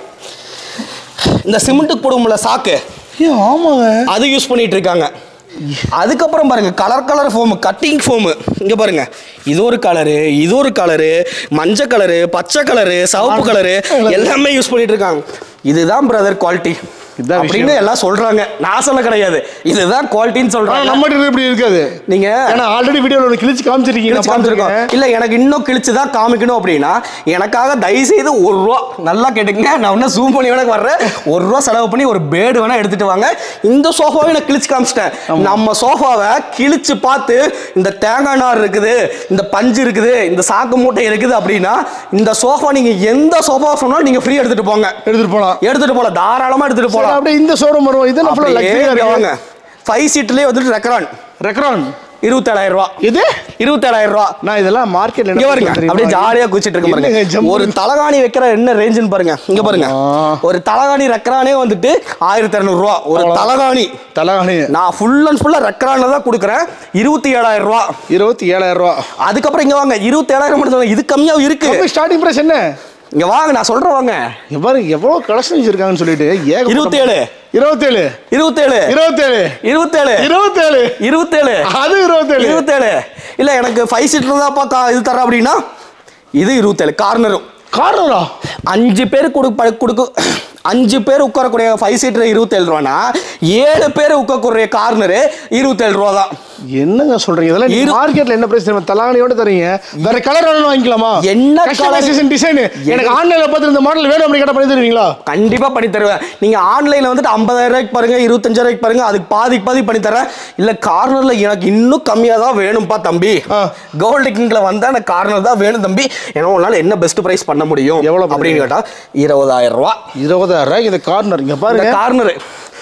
இந்த சிமெண்ட்டுக்கு போடுவோம்ல சாக்கு ஏ ஆமாங்க அது யூஸ் பண்ணிட்டு இருக்காங்க அதுக்கப்புறம் பாருங்க colour colour foam cutting foam இங்க பாருங்க இது ஒரு கலரு இது ஒரு கலரு மஞ்சள் கலரு பச்சை கலரு சிவப்பு கலரு எல்லாமே யூஸ் பண்ணிட்டு இருக்காங்க இதுதான் பிரதர் குவாலிட்டி இதான் விஷயம். அப்படின்னு எல்லாம் சொல்றாங்க நான் சொல்ல கிடையாது இதுதான் குவாலிட்டின்னு ஆனா சொல்றாங்க நம்ம கிட்ட இப்படி இருக்காது நீங்க ஏன்னா ஆல்ரெடி வீடியோல ஒன்று கிழிச்சு காமிச்சிருக்கீங்க கிழிச்சு காமிச்சிருக்கோம் இல்ல எனக்கு இன்னும் கிழிச்சு தான் காமிக்கணும் அப்படின்னா எனக்காக தயவு செய்து ஒரு ரூபா நல்லா கேட்டுங்க நான் இன்னும் ஜூம் பண்ணி வேணா வர்றேன் ஒரு ரூபா செலவு பண்ணி ஒரு பேடு வேணா எடுத்துட்டு வாங்க இந்த சோஃபாவை நான் கிழிச்சு காமிச்சிட்டேன் நம்ம சோஃபாவை கிழிச்சு பார்த்து இந்த தேங்காய் நார் இருக்குது இந்த பஞ்சு இருக்குது இந்த சாக்கு மூட்டை இருக்குது அப்படின்னா இந்த சோஃபா நீங்க எந்த சோஃபா சொன்னாலும் நீங்க ஃப்ரீ எடுத்துட்டு போங்க எடுத்துட்டு போலாம் எடுத்துட்டு போலாம் தாராளமா எடுத்துட்டு சரி, போலாம் அப்படியே இந்த ஷோரூம் வரும் இது நம்ம அப்படியே லக்ஸரியா இங்க வாங்க இருக்கு ஃபைவ் சீட்லயே வந்துட்டு ரெக்ரான் ரெக்ரான் இருபத்தேழாயிரம் ரூபா இது இருபத்தேழாயிரம் ரூபா நான் இதெல்லாம் மார்க்கெட்ல இங்க பாருங்க அப்படியே ஜாலியா குச்சிட்டு இருக்கு என்னங்க பாருங்க ஜம்முன்னு ஒரு தலகாணி வைக்கிற என்ன ரேஞ்சுன்னு பாருங்க இங்க பாருங்க ஆமா. ஒரு தலகாணி ரெக்கரானே வந்துட்டு ஆயிரத்தி இரநூறு ரூபா ஒரு தலகாணி தலகாணி நான் ஃபுல் அண்ட் ஃபுல்லா ரெக்கரான்ல தான் கொடுக்குறேன் இருபத்தி ஏழாயிரம் ரூபா இருபத்தி ஏழாயிரம் ரூபா அதுக்கப்புறம் இங்க வாங்க இருபத்தி ஏழாயிரம் மட்டும் தான். இது கம்மியாவும் இருக்கு ஸ்டார்டிங் பிரைஸ் என்ன இங்க வாங்க நான் சொல்றேன் வாங்க இங்க பாருங்க எவ்வளவு கலெக்ஷன் வச்சிருக்காங்கன்னு சொல்லிட்டு ஏகப்பட்ட- இருபத்தேழு இருபத்தேழு இருபத்தேழு இருபத்தேழு இருபத்தேழு இருபத்தேழு இருபத்தேழு அது இருபத்தேழு இருபத்தேழு இல்ல எனக்கு ஃபைவ் சீட்டர் தான்ப்பா கா- இது தர அப்படின்னா இது இருபத்தேழு கார்னரும் காரணம் அஞ்சு பேர் கொடு ப- கொடுக்கு அஞ்சு பேர் உட்காரக்கூடிய ஃபைவ் சீட்டர் இருபத்தேழு ரூபானா ஏழு பேர் உட்காரக்கூடிய கார்னரு இருபத்தேழு ரூபா தான் என்னங்க சொல்றீங்க இதெல்லாம் இரு- மார்க்கெட்ல என்ன பிரைஸ் தெரியுமா தலாகணியோட தரீங்க வேற கலர் வேணும் வாங்கிக்கலாமா என்ன colour? கஸ்டமைசேஷன் டிசைன் எனக்கு ஆன்லைன்ல பார்த்து இந்த மாடல் வேணும் அப்படி கேட்டா பண்ணி தருவீங்களா கண்டிப்பா பண்ணி தருவேன் நீங்க ஆன்லைன்ல வந்துட்டு ஐம்பதாயிரம் ரூபாய்க்கு பாருங்க இருபத்தஞ்சாயிரம் ரூபாய்க்கு பாருங்க அதுக்கு பாதிக்கு பாதி பண்ணி தரேன் இல்ல கார்னர்ல எனக்கு இன்னும் கம்மியா தான் வேணும்ப்பா தம்பி ஆ. கோல்டு கிங்ல வந்தா எனக்கு கார்னர் தான் வேணும் தம்பி ஏன்னா உன்னால என்ன பெஸ்ட் பிரைஸ் பண்ண முடியும் எவ்வளவு அப்படின்னு கேட்டா இருபதாயிரம் ரூபா இருபதாயிரம் ரூபாய் இந்த கார்னர் இங்க இந்த பாருங்க கார்னர்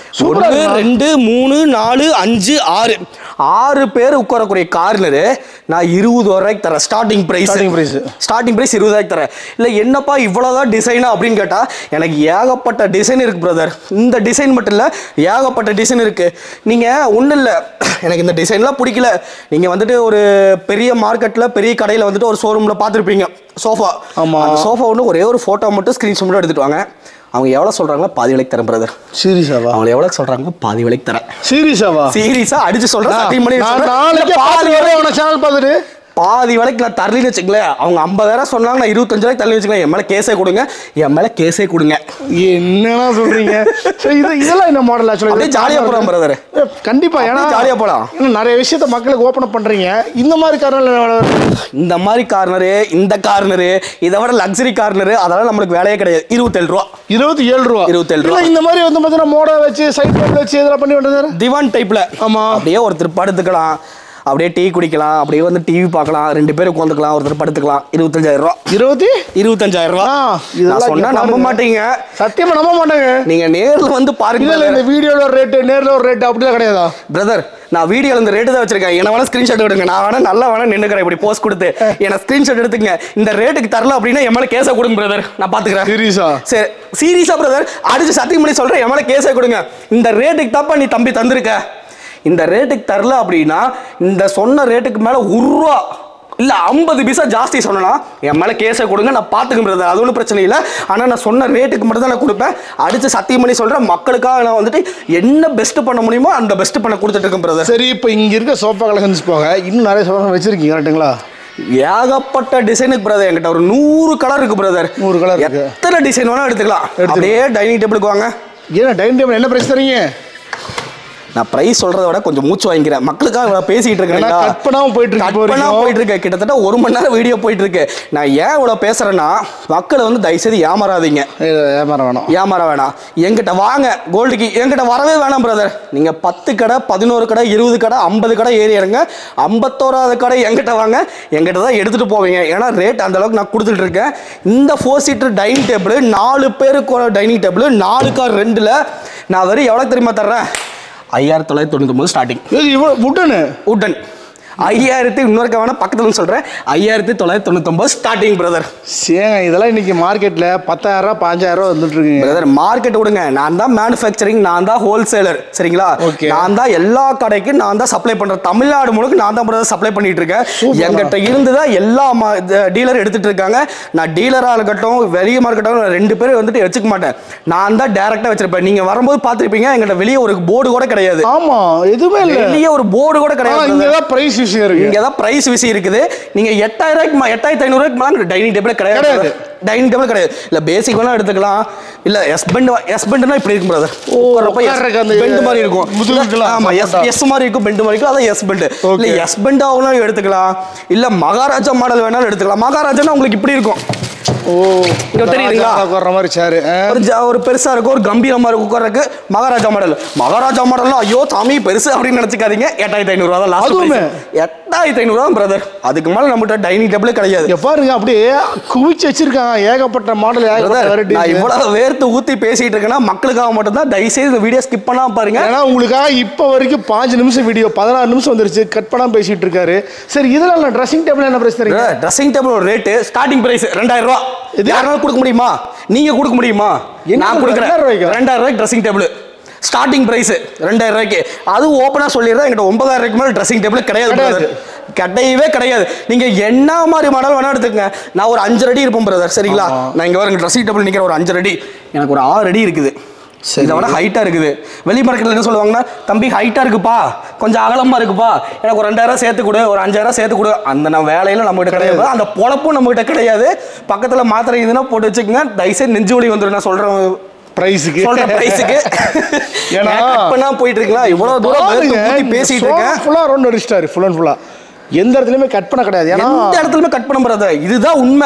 சூப்பரா ஒன்று இருக்குண்ணா. ரெண்டு மூணு நாலு அஞ்சு ஆறு ஆறு பேர் உட்காரக்கூடிய கார்னரு நான் இருபது ரூபாய்க்கு தரேன் starting price Starting price. Starting price இருபதாயிரம் தரேன் இல்லை என்னப்பா இவ்வளோதான் டிசைனா அப்படின்னு கேட்டால் எனக்கு ஏகப்பட்ட டிசைன் இருக்கு பிரதர் இந்த டிசைன் மட்டும் இல்லை ஏகப்பட்ட டிசைன் இருக்கு நீங்கள் ஒன்றும் இல்லை எனக்கு இந்த டிசைன்லாம் பிடிக்கல நீங்கள் வந்துட்டு ஒரு பெரிய மார்க்கெட்டில் பெரிய கடையில் வந்துட்டு ஒரு ஷோரூமில் பார்த்துருப்பீங்க சோஃபா ஆமா. அந்த சோஃபா ஒன்று ஒரே ஒரு ஃபோட்டோ மட்டும் ஸ்க்ரீன்ஷாட் மட்டும் எடுத்துட்டு வாங்க அவங்க எவ்வளோ சொல்கிறாங்களோ பாதி விலைக்கு தரேன் பிரதர் சீரியஸாவா அவங்க எவ்வளோ சொல்கிறாங்களோ பாதி விலைக்கு தரேன் சீரியஸாவா சீரியஸா அடிச்சு சொல்றேன் சத்தியம் பண்ணி நான் சொல்றேன். நாளைக்கு இல்ல, பாதி பாதி விலை உன சேனல் பார்த்துட்டு பாதி விலைக்கு நான் தரலின்னு வச்சுங்களேன் அவங்க ஐம்பதாயிரம் சொன்னாங்க நான் இருபத்தஞ்சு ரூபாய்க்கு தள்ளி வச்சுக்கலாம் என் மேலே கேஸே கொடுங்க என் மேலே கேஸே கொடுங்க என்னன்னா சொல்றீங்க சரி இது இதெல்லாம் என்ன மாடல் ஆக்சுவலா அப்படியே ஜாலியா போலாம் brother. கண்டிப்பா ஏன்னா அப்படியே ஜாலியா போலாம். இன்னும் நிறைய விஷயத்த மக்களுக்கு ஓபன் பண்றீங்க இந்த மாதிரி காரணம் இந்த மாதிரி கார்னரு இந்த கார்னரு இதை விட லக்ஸரி கார்னரு அதெல்லாம் நம்மளுக்கு வேலையே கிடையாது இருபத்தேழு ரூபா இருபத்தி ஏழு ரூபா 27 ரூபா. இல்ல, இந்த மாதிரி வந்து பார்த்தீங்கன்னா மோட வச்சு சைட் வச்சு இதெல்லாம் பண்ணி விட்டது திவான் டைப்ல ஆமா. அப்படியே ஒருத்தர் படுத்துக்கலாம் அப்படியே டீ குடிக்கலாம் அப்படியே வந்து டிவி பார்க்கலாம் ரெண்டு பேரும் உட்காந்துக்கலாம் ஒருத்தர் படுத்துக்கலாம் இருபத்தஞ்சாயிரம் ரூபா இருபத்தி இருபத்தஞ்சாயிரம் ரூபா ஆ, நான் இதெல்லாம் சொன்னா இங்க நம்ப பாருங்க. மாட்டீங்க சத்தியமா நம்ப மாட்டாங்க நீங்க நேர்ல வந்து பாருங்க இல்ல இல்ல இந்த வீடியோல ஒரு ரேட்டு நேர்ல ஒரு ரேட்டு அப்படிலாம் கிடையாதா பிரதர் நான் வீடியோல இந்த ரேட்டு தான் வச்சிருக்கேன் என்ன வேணா ஸ்கிரீன்ஷாட் எடுங்க நான் வேணா நல்லா வேணா நின்னுக்கிறேன் இப்படி போஸ்ட் கொடுத்து என்ன ஸ்கிரீன்ஷாட் எடுத்துங்க இந்த ரேட்டுக்கு தரல அப்படின்னா என் மேல கேஸை கொடுங்க பிரதர் நான் பாத்துக்கிறேன் சீரியஸா சரி சீரியஸா பிரதர் அடிச்சு சத்தியம் பண்ணி சொல்றேன் என் மேல கேஸை கொடுங்க இந்த ரேட்டுக்கு தப்பா நீ தம்பி தந்திருக்க இந்த ரேட்டுக்கு தரல அப்படின்னா இந்த சொன்ன ரேட்டுக்கு மேல ஒரு ரூபா இல்ல ஐம்பது பைசா ஜாஸ்தி சொன்னா என் மேல கேஸை கொடுங்க நான் பாத்துக்க பிரதர் அது ஒன்றும் பிரச்சனை இல்லை ஆனா நான் சொன்ன ரேட்டுக்கு மட்டும் தான் நான் கொடுப்பேன் அடிச்சு சத்தியம் பண்ணி சொல்றேன் மக்களுக்காக நான் வந்துட்டு என்ன பெஸ்ட் பண்ண முடியுமோ அந்த பெஸ்ட் பண்ண கொடுத்துட்டு இருக்கேன் பிரதர் சரி இப்போ இங்க இருக்க சோஃபா கலெக்ஷன்ஸ் போக இன்னும் நிறைய சோஃபா வச்சிருக்கீங்க கரெக்ட்டுங்களா ஏகப்பட்ட டிசைனுக்கு பிரதர் என்கிட்ட ஒரு நூறு கலர் இருக்கு பிரதர் நூறு colour இருக்கு. எத்தனை டிசைன் வேணா எடுத்துக்கலாம் அப்படியே டைனிங் டேபிளுக்கு வாங்க ஏன்னா டைனிங் டேபிள் என்ன பிரைஸ் தரீங்க நான் பிரைஸ் சொல்றத விட கொஞ்சம் மூச்சு வாங்கிக்கிறேன் மக்களுக்காக இவ்வளவு பேசிட்டு இருக்கேன் ஏன்னா cut பண்ணாம போயிட்டு இருக்கு இப்போ கட் பண்ணாம வரைக்கும். போயிட்டு இருக்கு கிட்டத்தட்ட ஒரு மணி நேரம் வீடியோ போயிட்டு இருக்கு நான் ஏன் இவ்வளவு பேசுறேன்னா மக்களை வந்து தயவுசெய்து ஏமாறாதீங்க ஏமாற வேணாம் ஏமாற வேணாம் என்கிட்ட வாங்க கோல்டுக்கு என்கிட்ட வரவே வேணாம் பிரதர் நீங்க பத்து கடை பதினோரு கடை இருபது கடை ஐம்பது கடை ஏறி இறங்க ஐம்பத்தோராவது கடை என்கிட்ட வாங்க என்கிட்ட தான் எடுத்துட்டு போவீங்க ஏன்னா ரேட் அந்த அளவுக்கு நான் கொடுத்துட்டு இருக்கேன் இந்த ஃபோர் சீட்டர் டைனிங் டேபிள் நாலு பேருக்கு டைனிங் டேபிள் நாலு கார் ரெண்டுல நான் வெறும் எவ்வளவு தெரியுமா தர்றேன் ஐயாயிரத்தி தொள்ளாயிரத்தி தொண்ணூத்தி ஸ்டார்டிங் இது இவ்வளோ உட்டனு உடன் ஐயாயிரத்தி இன்னொரு கவனம் பக்கத்துல சொல்றேன் ஐயாயிரத்தி தொள்ளாயிரத்தி தொண்ணூத்தொன்பது ஸ்டார்டிங் பிரதர் சேங்க இதெல்லாம் இன்னைக்கு மார்க்கெட்ல பத்தாயிரம் ரூபா பாஞ்சாயிரம் ரூபா வந்துட்டு இருக்குங்க பிரதர் மார்க்கெட் விடுங்க நான் தான் மேனுஃபேக்சரிங் நான் தான் ஹோல்சேலர் சரிங்களா Okay. நான் தான் எல்லா கடைக்கும் நான் தான் சப்ளை பண்றேன் தமிழ்நாடு முழுக்க நான் தான் பிரதர் சப்ளை பண்ணிட்டு இருக்கேன் Super. எங்கிட்ட இருந்து தான் எல்லா டீலர் எடுத்துட்டு இருக்காங்க நான் டீலரா இருக்கட்டும் வெளியே இருக்கட்டும் நான் ரெண்டு பேரும் வந்துட்டு வச்சுக்க மாட்டேன் நான் தான் டைரக்டா வச்சிருப்பேன் நீங்க வரும்போது பார்த்திருப்பீங்க எங்கிட்ட வெளியே ஒரு போர்டு கூட கிடையாது ஆமா எதுவுமே இல்ல வெளியே ஒரு போர்டு கூட ஆனா கிடையாது இங்க brother. தான் பிரைஸ் விஷயம் இருக்கு இங்க தான் பிரைஸ் விஷயம் இருக்குது நீங்க எட்டாயிரம் ரூபாய்க்கு மா- எட்டாயிரத்தி ஐநூறு ரூபாய்க்கு மேல டைனிங் டேபிள் கிடையாது கிடையாது. டைனிங் டேபிள் கிடையாது இல்ல பேசிக் வேணா எடுத்துக்கலாம் இல்ல எஸ் பெண்ட் எஸ் பெண்ட்னா இப்படி இருக்கும் பிரதர் உட்கார்றதுக்கு அந்த பெண்ட் மாதிரி இருக்கும் முதுகுக்கெல்லாம் ஆமா எஸ் support ஆ. எஸ் மாதிரி இருக்கும் பெண்ட் மாதிரி இருக்கும் அதான் எஸ் பெண்ட் இல்ல Okay. எஸ் பெண்ட் ஆகணும் எடுத்துக்கலாம் இல்ல மகாராஜா மாடல் வேணாலும் எடுத்துக்கலாம் மகாராஜானா உங்களுக்கு இப்படி இருக்கும் ஓ இங்க தெரியுதுங்களா? ராஜா உட்கார்ற மாதிரி சேரு ஒரு ஜ- ஒரு பெருசா இருக்கும் ஒரு கம்பீரமா இருக்கும் உட்கார்றதுக்கு மகாராஜா மாடல் மகாராஜா மாடல்னா ஐயோ சாமி பெருசு அப்படின்னு நினைச்சுக்காதீங்க எட்டாயிரத்தி ஐநூறு ரூபா தான் லாஸ்ட் அதுவுமே? எட்டாயிரத்தி ஐநூறு ரூபா பிரதர் அதுக்கு மேல நம்மகிட்ட டைனிங் டேபிளே கிடையாது இங்க பாருங்க அப்படியே குவிச்சு வச்சிருக்காங்க ஏகப்பட்ட மாடல் ஏகப்பட்ட Brother, variety நான் இருக்கு. இவ்வளவு வேர்த்து ஊத்தி பேசிட்டு இருக்கேன்னா மக்களுக்காக மட்டும் தான் தயவுசெய்து இந்த வீடியோ ஸ்கிப் பண்ணாம பாருங்க ஏன்னா உங்களுக்காக இப்போ வரைக்கும் பாஞ்சு நிமிஷம் வீடியோ பதினாறு நிமிஷம் வந்துருச்சு கட் பண்ணாம பேசிட்டு இருக்காரு சரி இதெல்லாம் ட்ரெஸ்ஸிங் டேபிள் என்ன பிரச்சனை தரீங்க ட்ரெஸ்ஸிங் டேபிள் ஒரு ரேட்டு ஸ்டார்டிங் பிரைஸ் ரெண்டாயிரம் ரூபா இது? யாராலும் கொடுக்க முடியுமா நீங்க கொடுக்க முடியுமா என்ன நான் சொல்ற? கொடுக்குறேன் ரெண்டாயிரம் ரூபாய்க்கா? ரெண்டாயிரம் ரூபாய்க்கு ட்ரெஸ்ஸிங் டேபிள் ஸ்டார்டிங் பிரைஸ் ரெண்டாயிரம் ரூபாய்க்கு அது ஓப்பனா சொல்லிடுறேன் என்கிட்ட ஒன்பதாயிரம் ரூபாய்க்கு மேல ட்ரெஸ்ஸிங் டேபிள் கிடையாது கிடையாது. brother. கிடையவே கிடையாது நீங்க என்ன மாதிரி மாடல் வேணா எடுத்துக்கங்க நான் ஒரு அஞ்சு அடி இருப்பேன் பிரதர் சரிங்களா நான் இங்க வர ட்ரெஸ்ஸிங் டேபிள் நிக்கிற ஒரு அஞ்சு அடி எனக்கு ஒரு ஆறு அடி இருக்குது சரி. இதை விட ஹைட்டா இருக்குது வெளி மார்க்கெட்ல என்ன சொல்லுவாங்கன்னா தம்பி ஹைட்டா இருக்குப்பா கொஞ்சம் அகலமா இருக்குப்பா எனக்கு ஒரு ரெண்டாயிரம் சேர்த்து கொடு ஒரு அஞ்சாயிரம் சேர்த்து கொடு அந்த நான் வேலையில நம்ம கிட்ட கிடையாது அந்த பொழப்பும் நம்ம கிட்ட கிடையாது பக்கத்துல மாத்திரை இதுனா போட்டு வச்சுக்கோங்க தயவுசெய்து நெஞ்சு வலி வந்துடும் நான் சொல்றேன் பிரைஸுக்கு சொல்ற பிரைஸுக்கு ஏன்னா- பண்ணா போயிட்டு இருக்கலாம் இவ்வளவு தூரம் பாருங்க, வேர்த்து ஊத்தி பேசிட்டு இருக்கேன் ஃபுல்லா ரவுண்ட் அடிச்சிட்டாரு ஃபுல் அண்ட் ஃபுல்லா எந்த இடத்துலயுமே கட் பண்ண கிடையாது ஏன்னா எந்த இடத்துலயுமே கட் பண்ண முடியாது இதுதான் உண்மை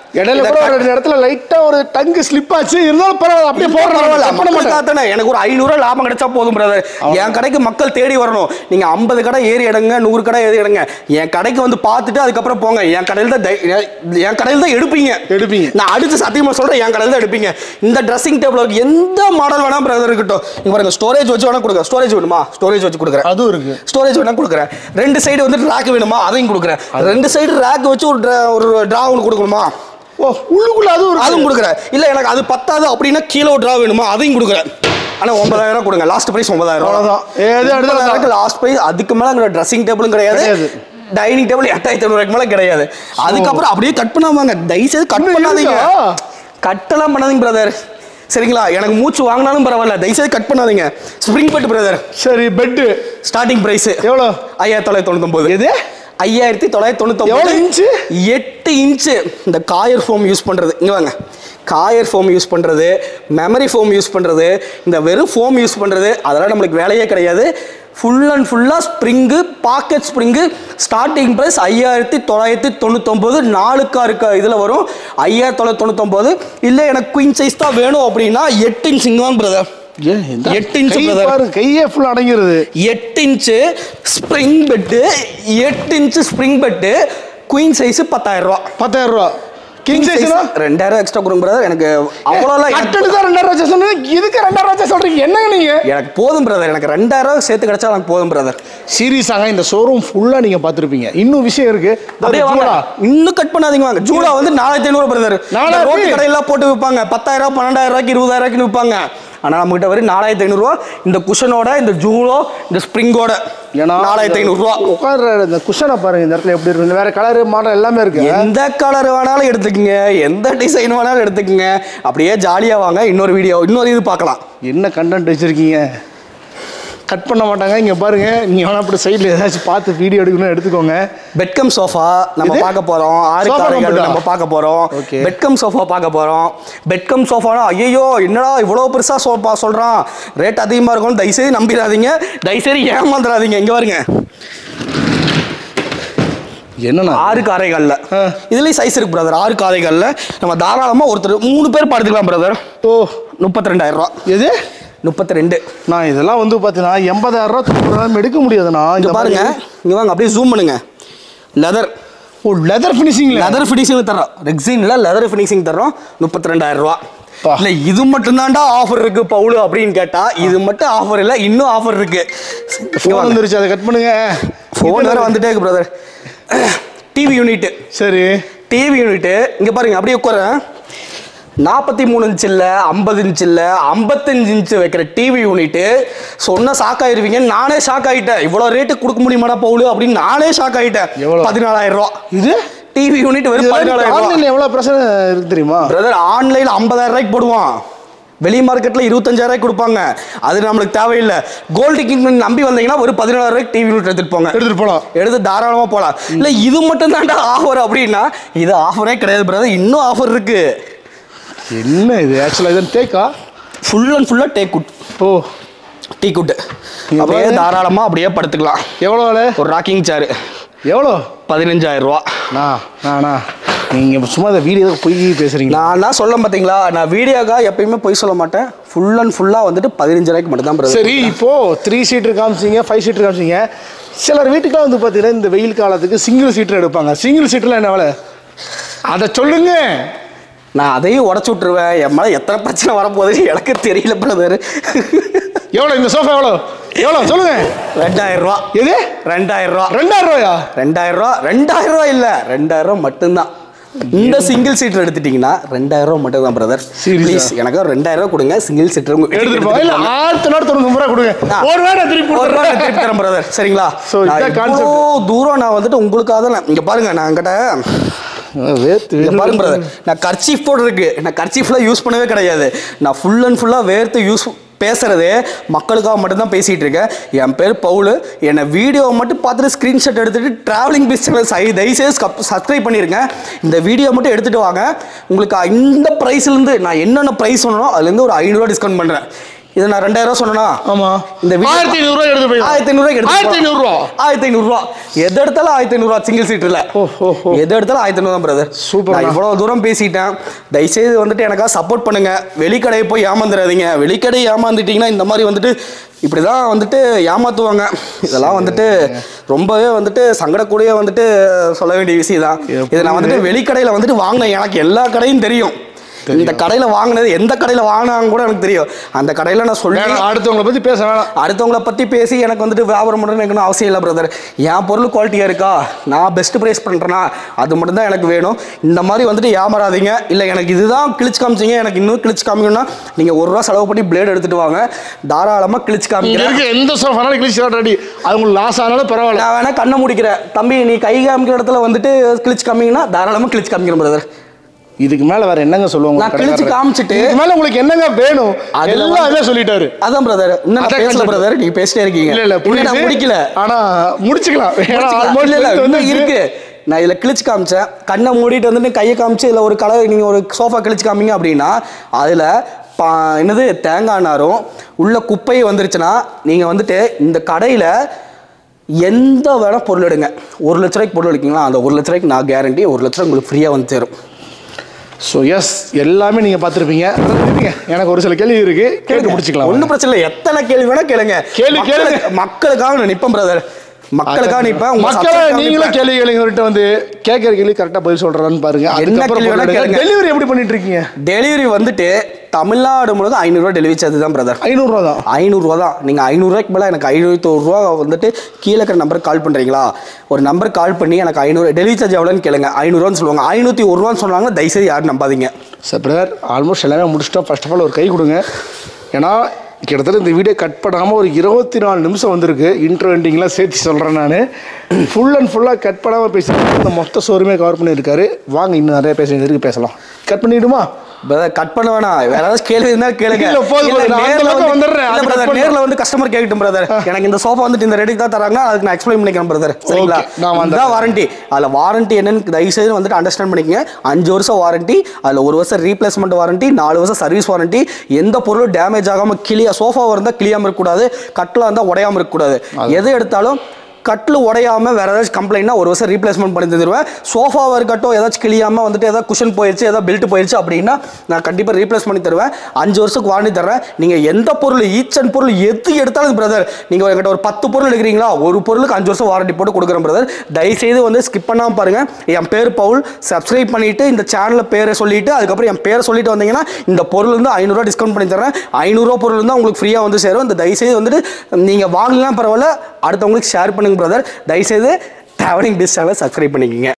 இடையில கூட ஒரு ரெண்டு இடத்துல லைட்டா ஒரு டங்கு ஸ்லிப் ஆச்சு இருந்தாலும் பரவாயில்ல அப்படியே பரவாயில்ல போடுறோம் மக்களுக்காக தானே எனக்கு ஒரு ஐநூறுரூவா லாபம் கிடைச்சா போதும் பிரதர் என் கடைக்கு மக்கள் தேடி வரணும் நீங்க ஐம்பது கடை ஏறி இடங்க நூறு கடை ஏறி இடங்க என் கடைக்கு வந்து பார்த்துட்டு அதுக்கப்புறம் போங்க என் கடையில் தான் தை- என் கடையில் தான் எடுப்பீங்க எடுப்பீங்க. நான் அடுத்து சத்தியமா சொல்றேன் என் கடையில் தான் எடுப்பீங்க இந்த ட்ரெஸ்ஸிங் டேபிள் இருக்கு எந்த மாடல் வேணா பிரதர் இருக்கட்டும் இங்க பாருங்க ஸ்டோரேஜ் வச்சு வேணா கொடுங்க ஸ்டோரேஜ் வேணுமா ஸ்டோரேஜ் வச்சு கொடுக்குறேன் அதுவும் இருக்கு ஸ்டோரேஜ் வேணா கொடுக்குறேன் ரெண்டு சைடு வந்து ரேக் வேணுமா அதையும் கொடுக்குறேன் ரெண்டு சைடு ரேக் வச்சு ஒரு dra- ஒரு ட்ரா ஒன்று கொடுக்கணுமா ஓ உள்ளுக்குள்ள அதுவும் இருக்கு அதுவும் கொடுக்குறேன் இல்ல எனக்கு அது பத்தாது அப்படின்னா கீழே ஒரு ட்ரா வேணுமா அதையும் கொடுக்குறேன் ஆனா ஒன்பதாயிரம் கொடுங்க லாஸ்ட் பிரைஸ் ஒன்பதாயிரம் அவ்வளவுதான். ஏது அடுத்தது லாஸ்ட் பிரைஸ் அதுக்கு மேல அங்க ட்ரெஸ்ஸிங் டேபிளும் கிடையாது கிடையாது. டைனிங் டேபிள் எட்டாயிரத்தி ஐநூறுக்கு மேல கிடையாது அதுக்கப்புறம் அப்படியே கட் பண்ணாமாங்க தயவுசெய்து கட் இன்னும் பண்ணாதீங்க இருக்கா? கட்டெல்லாம் பண்ணாதீங்க பிரதர் சரிங்களா எனக்கு மூச்சு வாங்கினாலும் பரவாயில்ல தயவுசெய்து கட் பண்ணாதீங்க ஸ்ப்ரிங் பெட் பிரதர் சரி பெட்டு ஸ்டார்டிங் பிரைஸ் எவ்வளோ ஐயாயிரத்தி தொள்ளாயிரத்தி தொண்ணூத்தொம்பது எது ஐயாயிரத்தி தொள்ளாயிரத்தி எவ்வளோ தொண்ணூத்தொம்பது இன்ச்சு எட்டு இன்ச்சு இந்த காயர் ஃபோம் யூஸ் பண்ணுறது இங்கே வாங்க காயர் ஃபோம் யூஸ் பண்ணுறது மெமரி ஃபோம் யூஸ் பண்ணுறது இந்த வெறும் ஃபோம் யூஸ் பண்ணுறது அதெல்லாம் நம்மளுக்கு வேலையே கிடையாது ஃபுல் அண்ட் ஃபுல்லாக spring pocket spring starting price ஐயாயிரத்தி தொள்ளாயிரத்தி தொண்ணூத்தொம்பது நாலுக்கா இருக்க இதில் வரும் ஐயாயிரத்தி தொள்ளாயிரத்தி தொண்ணூத்தொம்பது இல்லை எனக்கு குயின் சைஸ் தான் வேணும் அப்படின்னா எட்டு இன்ச் இங்கே வாங்க பிரதர் ஏன் இந்த எட்டு இன்ச்சு கை brother. பாரு கையே ஃபுல் அடங்கிருது எட்டு இன்ச்சு ஸ்ப்ரிங் பெட்டு எட்டு inch spring bed queen size பத்தாயிரம் ரூபா பத்தாயிரம் ரூபா கிங் சைஸ்னா ரெண்டாயிரம் எக்ஸ்ட்ரா கொடுங்க பிரதர் எனக்கு அவ்வளோலாம் எனக்கு- கட்டடு தான் ரெண்டாயிரம் வச்சா சொன்னீங்க இதுக்கு ரெண்டாயிரம் வச்சா சொல்றீங்க என்னங்க நீங்க எனக்கு போதும் பிரதர் எனக்கு ரெண்டாயிரம் ரூபா சேர்த்து கிடைச்சா எனக்கு போதும் பிரதர் சீரியஸாக இந்த ஷோரூம் ஃபுல்லா நீங்க பார்த்திருப்பீங்க இன்னும் விஷயம் இருக்கு அப்படியே வாங்க ஜூலா. இன்னும் கட் பண்ணாதீங்க வாங்க ஜூலா வந்து நாலாயிரத்தி ஐநூறு பிரதர் நாலாயிரத்தி? ரோட்டு கடையெல்லாம் போட்டு விற்பாங்க பத்தாயிரம் பன்னெண்டாயிரம் ரூபாய்க்கு இருபதாயிரம் ரூபாய்க்கு விற்பாங்க ஆனால் நம்மகிட்ட வரும் நாலாயிரத்தி ஐநூறுரூவா இந்த குஷனோட இந்த ஜூலோ இந்த ஸ்ப்ரிங்கோட ஏன்னா நாலாயிரத்தி ஐநூறுரூவா உட்கார்ற இந்த குஷனை பாருங்க இந்த இடத்துல எப்படி இருக்கு வேற கலர் மாடல் எல்லாமே இருக்கு எந்த கலர் வேணாலும் எடுத்துக்கங்க எந்த டிசைன் வேணாலும் எடுத்துக்கங்க அப்படியே ஜாலியாக வாங்க இன்னொரு வீடியோ இன்னொரு இது பார்க்கலாம் என்ன கண்டென்ட் வச்சிருக்கீங்க கட் பண்ண மாட்டாங்க இங்க பாருங்க நீங்க வேணா அப்படி சைடுல ஏதாச்சும் பார்த்து வீடியோ எடுக்கணும் எடுத்துக்கோங்க பெட்கம் சோஃபா நம்ம இது? பார்க்க போறோம் ஆறு Sofa காரைகள் computer. நம்ம பார்க்க போறோம் Okay. பெட்கம் சோஃபா பார்க்க போறோம் பெட்கம் சோஃபானா ஐயோ என்னடா இவ்வளோ பெருசா சோஃபா சொல்றான் ரேட் அதிகமா இருக்கும் தயவுசெய்து நம்பிடாதீங்க தயவுசெய்து ஏமாந்துடாதீங்க இங்க பாருங்க என்னண்ணா ஆறு காரைகள்ல ஆ. இதுலயும் சைஸ் இருக்கு பிரதர் ஆறு காரைகள்ல நம்ம தாராளமா ஒருத்தர் மூணு பேர் படுத்துக்கலாம் பிரதர் ஓ முப்பத்தி ரெண்டாயிரம் ரூபா எது முப்பத்தி ரெண்டு நான் இதெல்லாம் வந்து பார்த்தீங்கன்னா எண்பதாயிரம் ரூபா தொண்ணூறாயிரம் எடுக்க முடியாதுண்ணா இங்க இந்த பாருங்க இங்க வாங்க அப்படியே ஜூம் பண்ணுங்க லெதர் ஓ லெதர் ஃபினிஷிங்ல லெதர் ஃபினிஷிங் தர்றோம் ரெக்ஸின்ல லெதர் ஃபினிஷிங் தர்றோம் முப்பத்தி ரெண்டாயிரம் ரூபா பா. இல்ல இது மட்டும் தான்டா ஆஃபர் இருக்கு பவுலு அப்படின்னு கேட்டா இது மட்டும் ஆஃபர் இல்ல இன்னும் ஆஃபர் இருக்கு ஃபோன் வந்துருச்சு அதை கட் பண்ணுங்க ஃபோன் வேற வந்துட்டே இருக்கு பிரதர் டிவி யூனிட் சரி டிவி யூனிட் இங்க பாருங்க அப்படியே உட்காரேன் நாற்பத்தி மூணு இன்ச் இல்ல ஐம்பது இன்ச் இல்ல ஐம்பத்தஞ்சு இன்ச் வைக்கிற டிவி யூனிட் சொன்ன ஷாக் ஆயிருவீங்க நானே ஷாக் ஆயிட்டேன் இவ்வளவு ரேட்டு கொடுக்க முடியுமாடா பவுலு அப்படின்னு நானே ஷாக் ஆயிட்டேன் எவ்வளவு? பதினாலாயிரம் ரூபா இது டிவி யூனிட் வெறும் பதினாலாயிரம் ரூபா ஆன்லைன்ல எவ்வளவு பிரச்சனை இருக்கு தெரியுமா பிரதர் ஆன்லைன்ல ஐம்பதாயிரம் ரூபாய்க்கு போடுவான் வெளி மார்க்கெட்ல இருபத்தஞ்சாயிரம் ரூபாய்க்கு கொடுப்பாங்க அது நம்மளுக்கு தேவையில்லை கோல்டு கிங் நம்பி வந்தீங்கன்னா ஒரு பதினாயிரம் ரூபாய்க்கு டிவி யூனிட் எடுத்துட்டு போங்க எடுத்துட்டு போலாம் எடுத்து தாராளமா போலாம் இல்ல இது மட்டும் தான்டா ஆஃபர் அப்படின்னா இது ஆஃபரே கிடையாது பிரதர் இன்னும் ஆஃபர் இருக்கு என்ன இது ஆக்சுவலா இது டேக்கா ஃபுல் அண்ட் ஃபுல்லா teak good oh T good இங்க அப்படியே பாரு. தாராளமா அப்படியே படுத்துக்கலாம் எவ்வளோ விலை ஒரு ராக்கிங் சேர் எவ்வளோ பதினஞ்சாயிரம் ரூபா நான் நானா நீங்க சும்மா இந்த வீடியோ போய் பேசுறீங்க நான் தான் சொல்ல பார்த்தீங்களா நான் வீடியோக்கா எப்பயுமே பொய் சொல்ல மாட்டேன் ஃபுல் அண்ட் ஃபுல்லா வந்துட்டு பதினஞ்சு ரூபாய்க்கு மட்டும் தான் பிரதர் சரி இப்போ த்ரீ சீட்டர் காமிச்சிங்க ஃபைவ் சீட்டர் காமிச்சிங்க சிலர் வீட்டுக்குலாம் வந்து பார்த்தீங்கன்னா இந்த வெயில் காலத்துக்கு சிங்கிள் சீட்டர் எடுப்பாங்க சிங்கிள் சீட்டர்ல என்ன விலை அதை சொல்லுங்க நான் அதையும் உடச்சு விட்டுருவேன் என் மேலே எத்தனை பிரச்சனை வரப்போகுது எனக்கு தெரியல பிரதர் எவ்வளோ இந்த சோஃபா எவ்வளோ எவ்வளோ சொல்லுங்க ரெண்டாயிரம் ரூபா எது ரெண்டாயிரம் ரூபா ரெண்டாயிரம் ரூபாயா ரெண்டாயிரம் ரூபா ரெண்டாயிரம் ரூபா இல்லை ரெண்டாயிரம் ரூபா மட்டும்தான் இந்த சிங்கிள் சீட்டர் எடுத்துட்டீங்கன்னா ரெண்டாயிரம் ரூபா மட்டும் தான் பிரதர் Serious-ஆ? ப்ளீஸ் எனக்கு ஒரு ரெண்டாயிரம் ரூபா கொடுங்க சிங்கிள் சீட்டர் எடுத்துட்டு போங்க இல்ல ஆயிரத்தி நாடு தொண்ணூத்தி ரூபா கொடுங்க ஒரு வேடை திருப்பி ஒரு ரூபா கொடுத்துறேன். திருப்பி தரேன் பிரதர் சரிங்களா So, நான் இதான் concept. இவ்வளோ தூரம் நான் வந்துட்டு உங்களுக்காக தான் நான்- இங்க பாருங்க நான் கிட்ட வேர்த்து இங்க பாருங்க பிரதர் நான் கர்ச்சீஃப் போட்டு இருக்கு நான் கர்ச்சீஃப்லாம் யூஸ் பண்ணவே கிடையாது நான் ஃபுல் அண்ட் ஃபுல்லாக வேர்த்து யூஸ் பேசுறது மக்களுக்காக மட்டும்தான் பேசிட்டு இருக்கேன் என் பேர் பவுல் என்னை வீடியோவை மட்டும் பார்த்துட்டு ஸ்க்ரீன்ஷாட் எடுத்துட்டு டிராவலிங் பிஸ்னஸ் ஐ தயவுசெய்து சப்ஸ்கிரைப் பண்ணிருங்க இந்த வீடியோ மட்டும் எடுத்துட்டு வாங்க உங்களுக்கு இந்த ப்ரைஸ்லேருந்து நான் என்னென்ன ப்ரைஸ் சொன்னனோ அதுலேருந்து ஒரு ஐநூறுரூவா டிஸ்கவுண்ட் பண்ணுறேன் இது நான் ரெண்டாயிரம் ரூபா சொன்னா ஆமா இந்த வீடியோ- ஆயிரத்தி ஐநூறு ரூபாய் எடுத்து போய் ஆயிரத்தி ஐநூறு ஆயிரத்தி ஐநூறு ரூபா ஆயிரத்தி ஐநூறு ரூபா எது எடுத்தாலும் ஆயிரத்தி ஐநூறு ரூபா சிங்கிள் சீட்ல ஓ, ஓ, ஓ. எது எடுத்தாலும் ஆயிரத்தி ஐநூறு தான் பிரதர் Super நான் அண்ணா. இவ்வளவு தூரம் பேசிட்டேன் தயவுசெய்து வந்துட்டு எனக்காக சப்போர்ட் பண்ணுங்க வெளிக்கடையை போய் ஏமாந்துடாதீங்க வெளிக்கடை ஏமாந்துட்டீங்கன்னா இந்த மாதிரி வந்துட்டு இப்படிதான் வந்துட்டு ஏமாத்துவாங்க இதெல்லாம் வந்துட்டு ரொம்பவே வந்துட்டு சங்கடக்கூடிய வந்துட்டு சொல்ல வேண்டிய விஷயம் தான் இதை நான் வந்துட்டு வெளிக்கடையில வந்துட்டு வாங்கினேன் எனக்கு எல்லா கடையும் தெரியும் இந்த கடையில வாங்கினது எந்த கடையில வாங்கினாங்க கூட எனக்கு தெரியும் அந்த கடையில நான் சொல்லி வேணாம், அடுத்தவங்கள பத்தி பேச வேணாம் அடுத்தவங்கள பத்தி பேசி எனக்கு வந்துட்டு வியாபாரம் பண்ணுறது எனக்கு ஒன்றும் அவசியம் இல்லை பிரதர் என் பொருள் குவாலிட்டியாக இருக்கா நான் பெஸ்ட் ப்ரைஸ் பண்ணுறேன்னா அது மட்டும்தான் எனக்கு வேணும் இந்த மாதிரி வந்துட்டு ஏமாறாதீங்க இல்லை எனக்கு இதுதான் கிழிச்சு காமிச்சிங்க எனக்கு இன்னும் கிழிச்சு காமிக்கணும்னா நீங்கள் ஒரு ரூபா செலவு பண்ணி பிளேட் எடுத்துட்டு வாங்க தாராளமாக கிழிச்சு இங்க காமிக்கிறேன் இருக்க எந்த சோஃபானாலும் கிழிச்சு ரெடி அது உங்களுக்கு லாஸ் ஆனாலும் பரவாயில்ல நான் வேணா கண்ணை முடிக்கிறேன் தம்பி நீ கை காமிக்கிற இடத்துல வந்துட்டு கிழிச்சு காமிங்கன்னா தாராளமாக கிழிச்சு காமிக்கிறேன் பிரதர் இதுக்கு மேல வேற என்னங்க சொல்லுவாங்க நான் கிழிச்சு காமிச்சிட்டு இதுக்கு மேல உங்களுக்கு என்னங்க வேணும் அதுல எல்லாமே சொல்லிட்டாரு அதான் பிரதர் இன்னும் நான் அதான் பேசல concept. பிரதர் நீங்க பேசிட்டே இருக்கீங்க இல்ல இல்ல இன்னும் நான் புரியுது. முடிக்கல ஆனா முடிச்சுக்கலாம் ஏன்னா முடிச்சுக்கலாம். almost இல்ல, இல்ல, வந்து இன்னும் இருக்கு நான் இதில் கிழிச்சு காமிச்சேன் கண்ணை மூடிட்டு வந்துட்டு கையை காமிச்சு இதில் ஒரு கலர் நீங்கள் ஒரு சோஃபா கிழிச்சு காமிங்க அப்படின்னா அதில் பா என்னது தேங்காய் நாரும் உள்ள குப்பை வந்துருச்சுன்னா நீங்கள் வந்துட்டு இந்த கடையில் எந்த வேணால் பொருள் எடுங்க ஒரு லட்ச ரூபாய்க்கு பொருள் எடுக்கீங்களா அந்த ஒரு லட்ச ரூபாய்க்கு நான் கேரண்டி ஒரு லட்ச ரூபாய் உங்களுக்கு ஃப்ரீயாக வந்து சேரும் ஸோ எஸ் எல்லாமே நீங்க பார்த்துருப்பீங்க இருங்க எனக்கு ஒரு சில கேள்வி இருக்கு கேட்டு முடிச்சுக்கலாம் ஒன்றும் பிரச்சனை இல்லை எத்தனை கேள்வி வேணா கேளுங்க கேள்வி கேளுங்க. மக்களுக்கு- மக்களுக்காக நான் நிற்பேன் பிரதர் மக்களுக்காக நிற்பேன் உங்க மக்களை subscribe நீங்களும் நிப்பேன். கேள்வி கேளுங்க வந்து கேட்கற கேள்வி கரெக்டா பதில் சொல்றான்னு பாருங்க கேள்வி வேணா கேளுங்க. டெலிவரி எப்படி பண்ணிட்டு இருக்கீங்க டெலிவரி வந்துட்டு தமிழ்நாடு முழுவதும் ஐநூறுரூவா டெலிவரி சார்ஜ் தான் பிரதர் ஐநூறு ரூபா தான் ஐநூறுரூவா தான் நீங்கள் ஐநூறுரூவாய்க்கு மேலே எனக்கு ஐநூற்றி ரூபா வந்துட்டு கீழே இருக்கிற நம்பருக்கு கால் பண்ணுறீங்களா ஒரு நம்பர் கால் பண்ணி எனக்கு ஐநூறு டெலிவரி சார்ஜ் எவ்வளோன்னு கேளுங்க ஐநூறுரூவான்னு சொல்லுவாங்க ஐநூற்றி ஒரு ரூபான்னு சொன்னாங்க தயவுசெய்து யாரும் நம்பாதீங்க சார் பிரதர் ஆல்மோஸ்ட் எல்லாமே முடிச்சிட்டோம் ஃபர்ஸ்ட் ஆஃப் ஆல் ஒரு கை கொடுங்க ஏன்னா கிட்டத்தட்ட இந்த வீடியோ கட் பண்ணாமல் ஒரு இருபத்தி நாலு நிமிஷம் வந்திருக்கு இன்ட்ரோ எண்டிங்லாம் சேர்த்து சொல்கிறேன் நான் ஃபுல் அண்ட் ஃபுல்லாக கட் பண்ணாமல் பேசிட்டு இந்த மொத்த ஷோருமே கவர் பண்ணியிருக்காரு வாங்க இன்னும் நிறைய பேச வேண்டியது இருக்கு பேசலாம் கட் பண்ணிவிடுமா பிரதர் கட் பண்ண வேணாம் வேற ஏதாவது கேள்வி இருந்தா கேளுங்க இல்ல, போதும், இல்ல, போதும். நான் அந்த நேர்ல பக்கம் வந்து- வந்துடுறேன். இல்ல, அது cut brother, பண்ணு. நேர்ல வந்து கஸ்டமர் கேட்கட்டும் பிரதர் எனக்கு இந்த சோஃபா வந்துட்டு இந்த ரேட்டுக்கு தான் தராங்க அதுக்கு நான் எக்ஸ்பிளைன் பண்ணிக்கிறேன் பிரதர் சரிங்களா Okay, நான் வந்துடுறேன். இதுதான் வாரண்டி அதுல வாரண்டி என்னன்னு தயவு செய்து வந்துட்டு அண்டர்ஸ்டாண்ட் பண்ணிக்கங்க அஞ்சு வருஷம் வாரண்டி அதுல ஒரு வருஷம் ரீப்ளேஸ்மெண்ட் வாரண்டி நாலு வருஷம் சர்வீஸ் வாரண்டி எந்த பொருளும் டேமேஜ் ஆகாம கிளியா சோஃபா இருந்தா கிளியாம இருக்கக்கூடாது கட்டில் இருந்தா உடையாம இருக்கக்கூடாது எது எடுத்தாலும் கட்டில் உடையாம வேற ஏதாச்சும் கம்ப்ளைண்ட்னா ஒரு வருஷம் ரீப்ளேஸ்மெண்ட் பண்ணி தந்துடுவேன் சோஃபாவை இருக்கட்டும் ஏதாச்சும் கிளியாம வந்துட்டு ஏதாவது குஷன் போயிடுச்சு ஏதாவது பெல்ட் போயிடுச்சு அப்படின்னா நான் கண்டிப்பாக ரீப்ளேஸ் பண்ணி தருவேன் அஞ்சு வருஷத்துக்கு வாரண்டி தர்றேன் நீங்கள் எந்த பொருள் ஈச் அண்ட் பொருள் எது எடுத்தாலும் பிரதர் நீங்கள் என்கிட்ட ஒரு பத்து பொருள் எடுக்கிறீங்களா ஒரு பொருளுக்கு அஞ்சு வருஷம் வாரண்டி போட்டு கொடுக்குறேன் பிரதர் தயவுசெய்து வந்து ஸ்கிப் பண்ணாமல் பாருங்க என் பேர் பவுல் சப்ஸ்கிரைப் பண்ணிட்டு இந்த சேனலில் பேரை சொல்லிட்டு அதுக்கப்புறம் என் பேரை சொல்லிட்டு வந்தீங்கன்னா இந்த பொருள் வந்து ஐநூறுரூவா டிஸ்கவுண்ட் பண்ணி தரேன் ஐநூறுரூவா பொருள் வந்து உங்களுக்கு ஃப்ரீயாக வந்து சேரும் இந்த தயவுசெய்து வந்துட்டு நீங்கள் வாங்கலாம் பரவாயில்ல அடுத்தவங்களுக்கு ஷேர் பண்ணுங்க பிரதர் தயவுசெய்து ட்ராவலிங் டிஸ் சேனலை சப்ஸ்கிரைப் பண்ணிக்கோங்க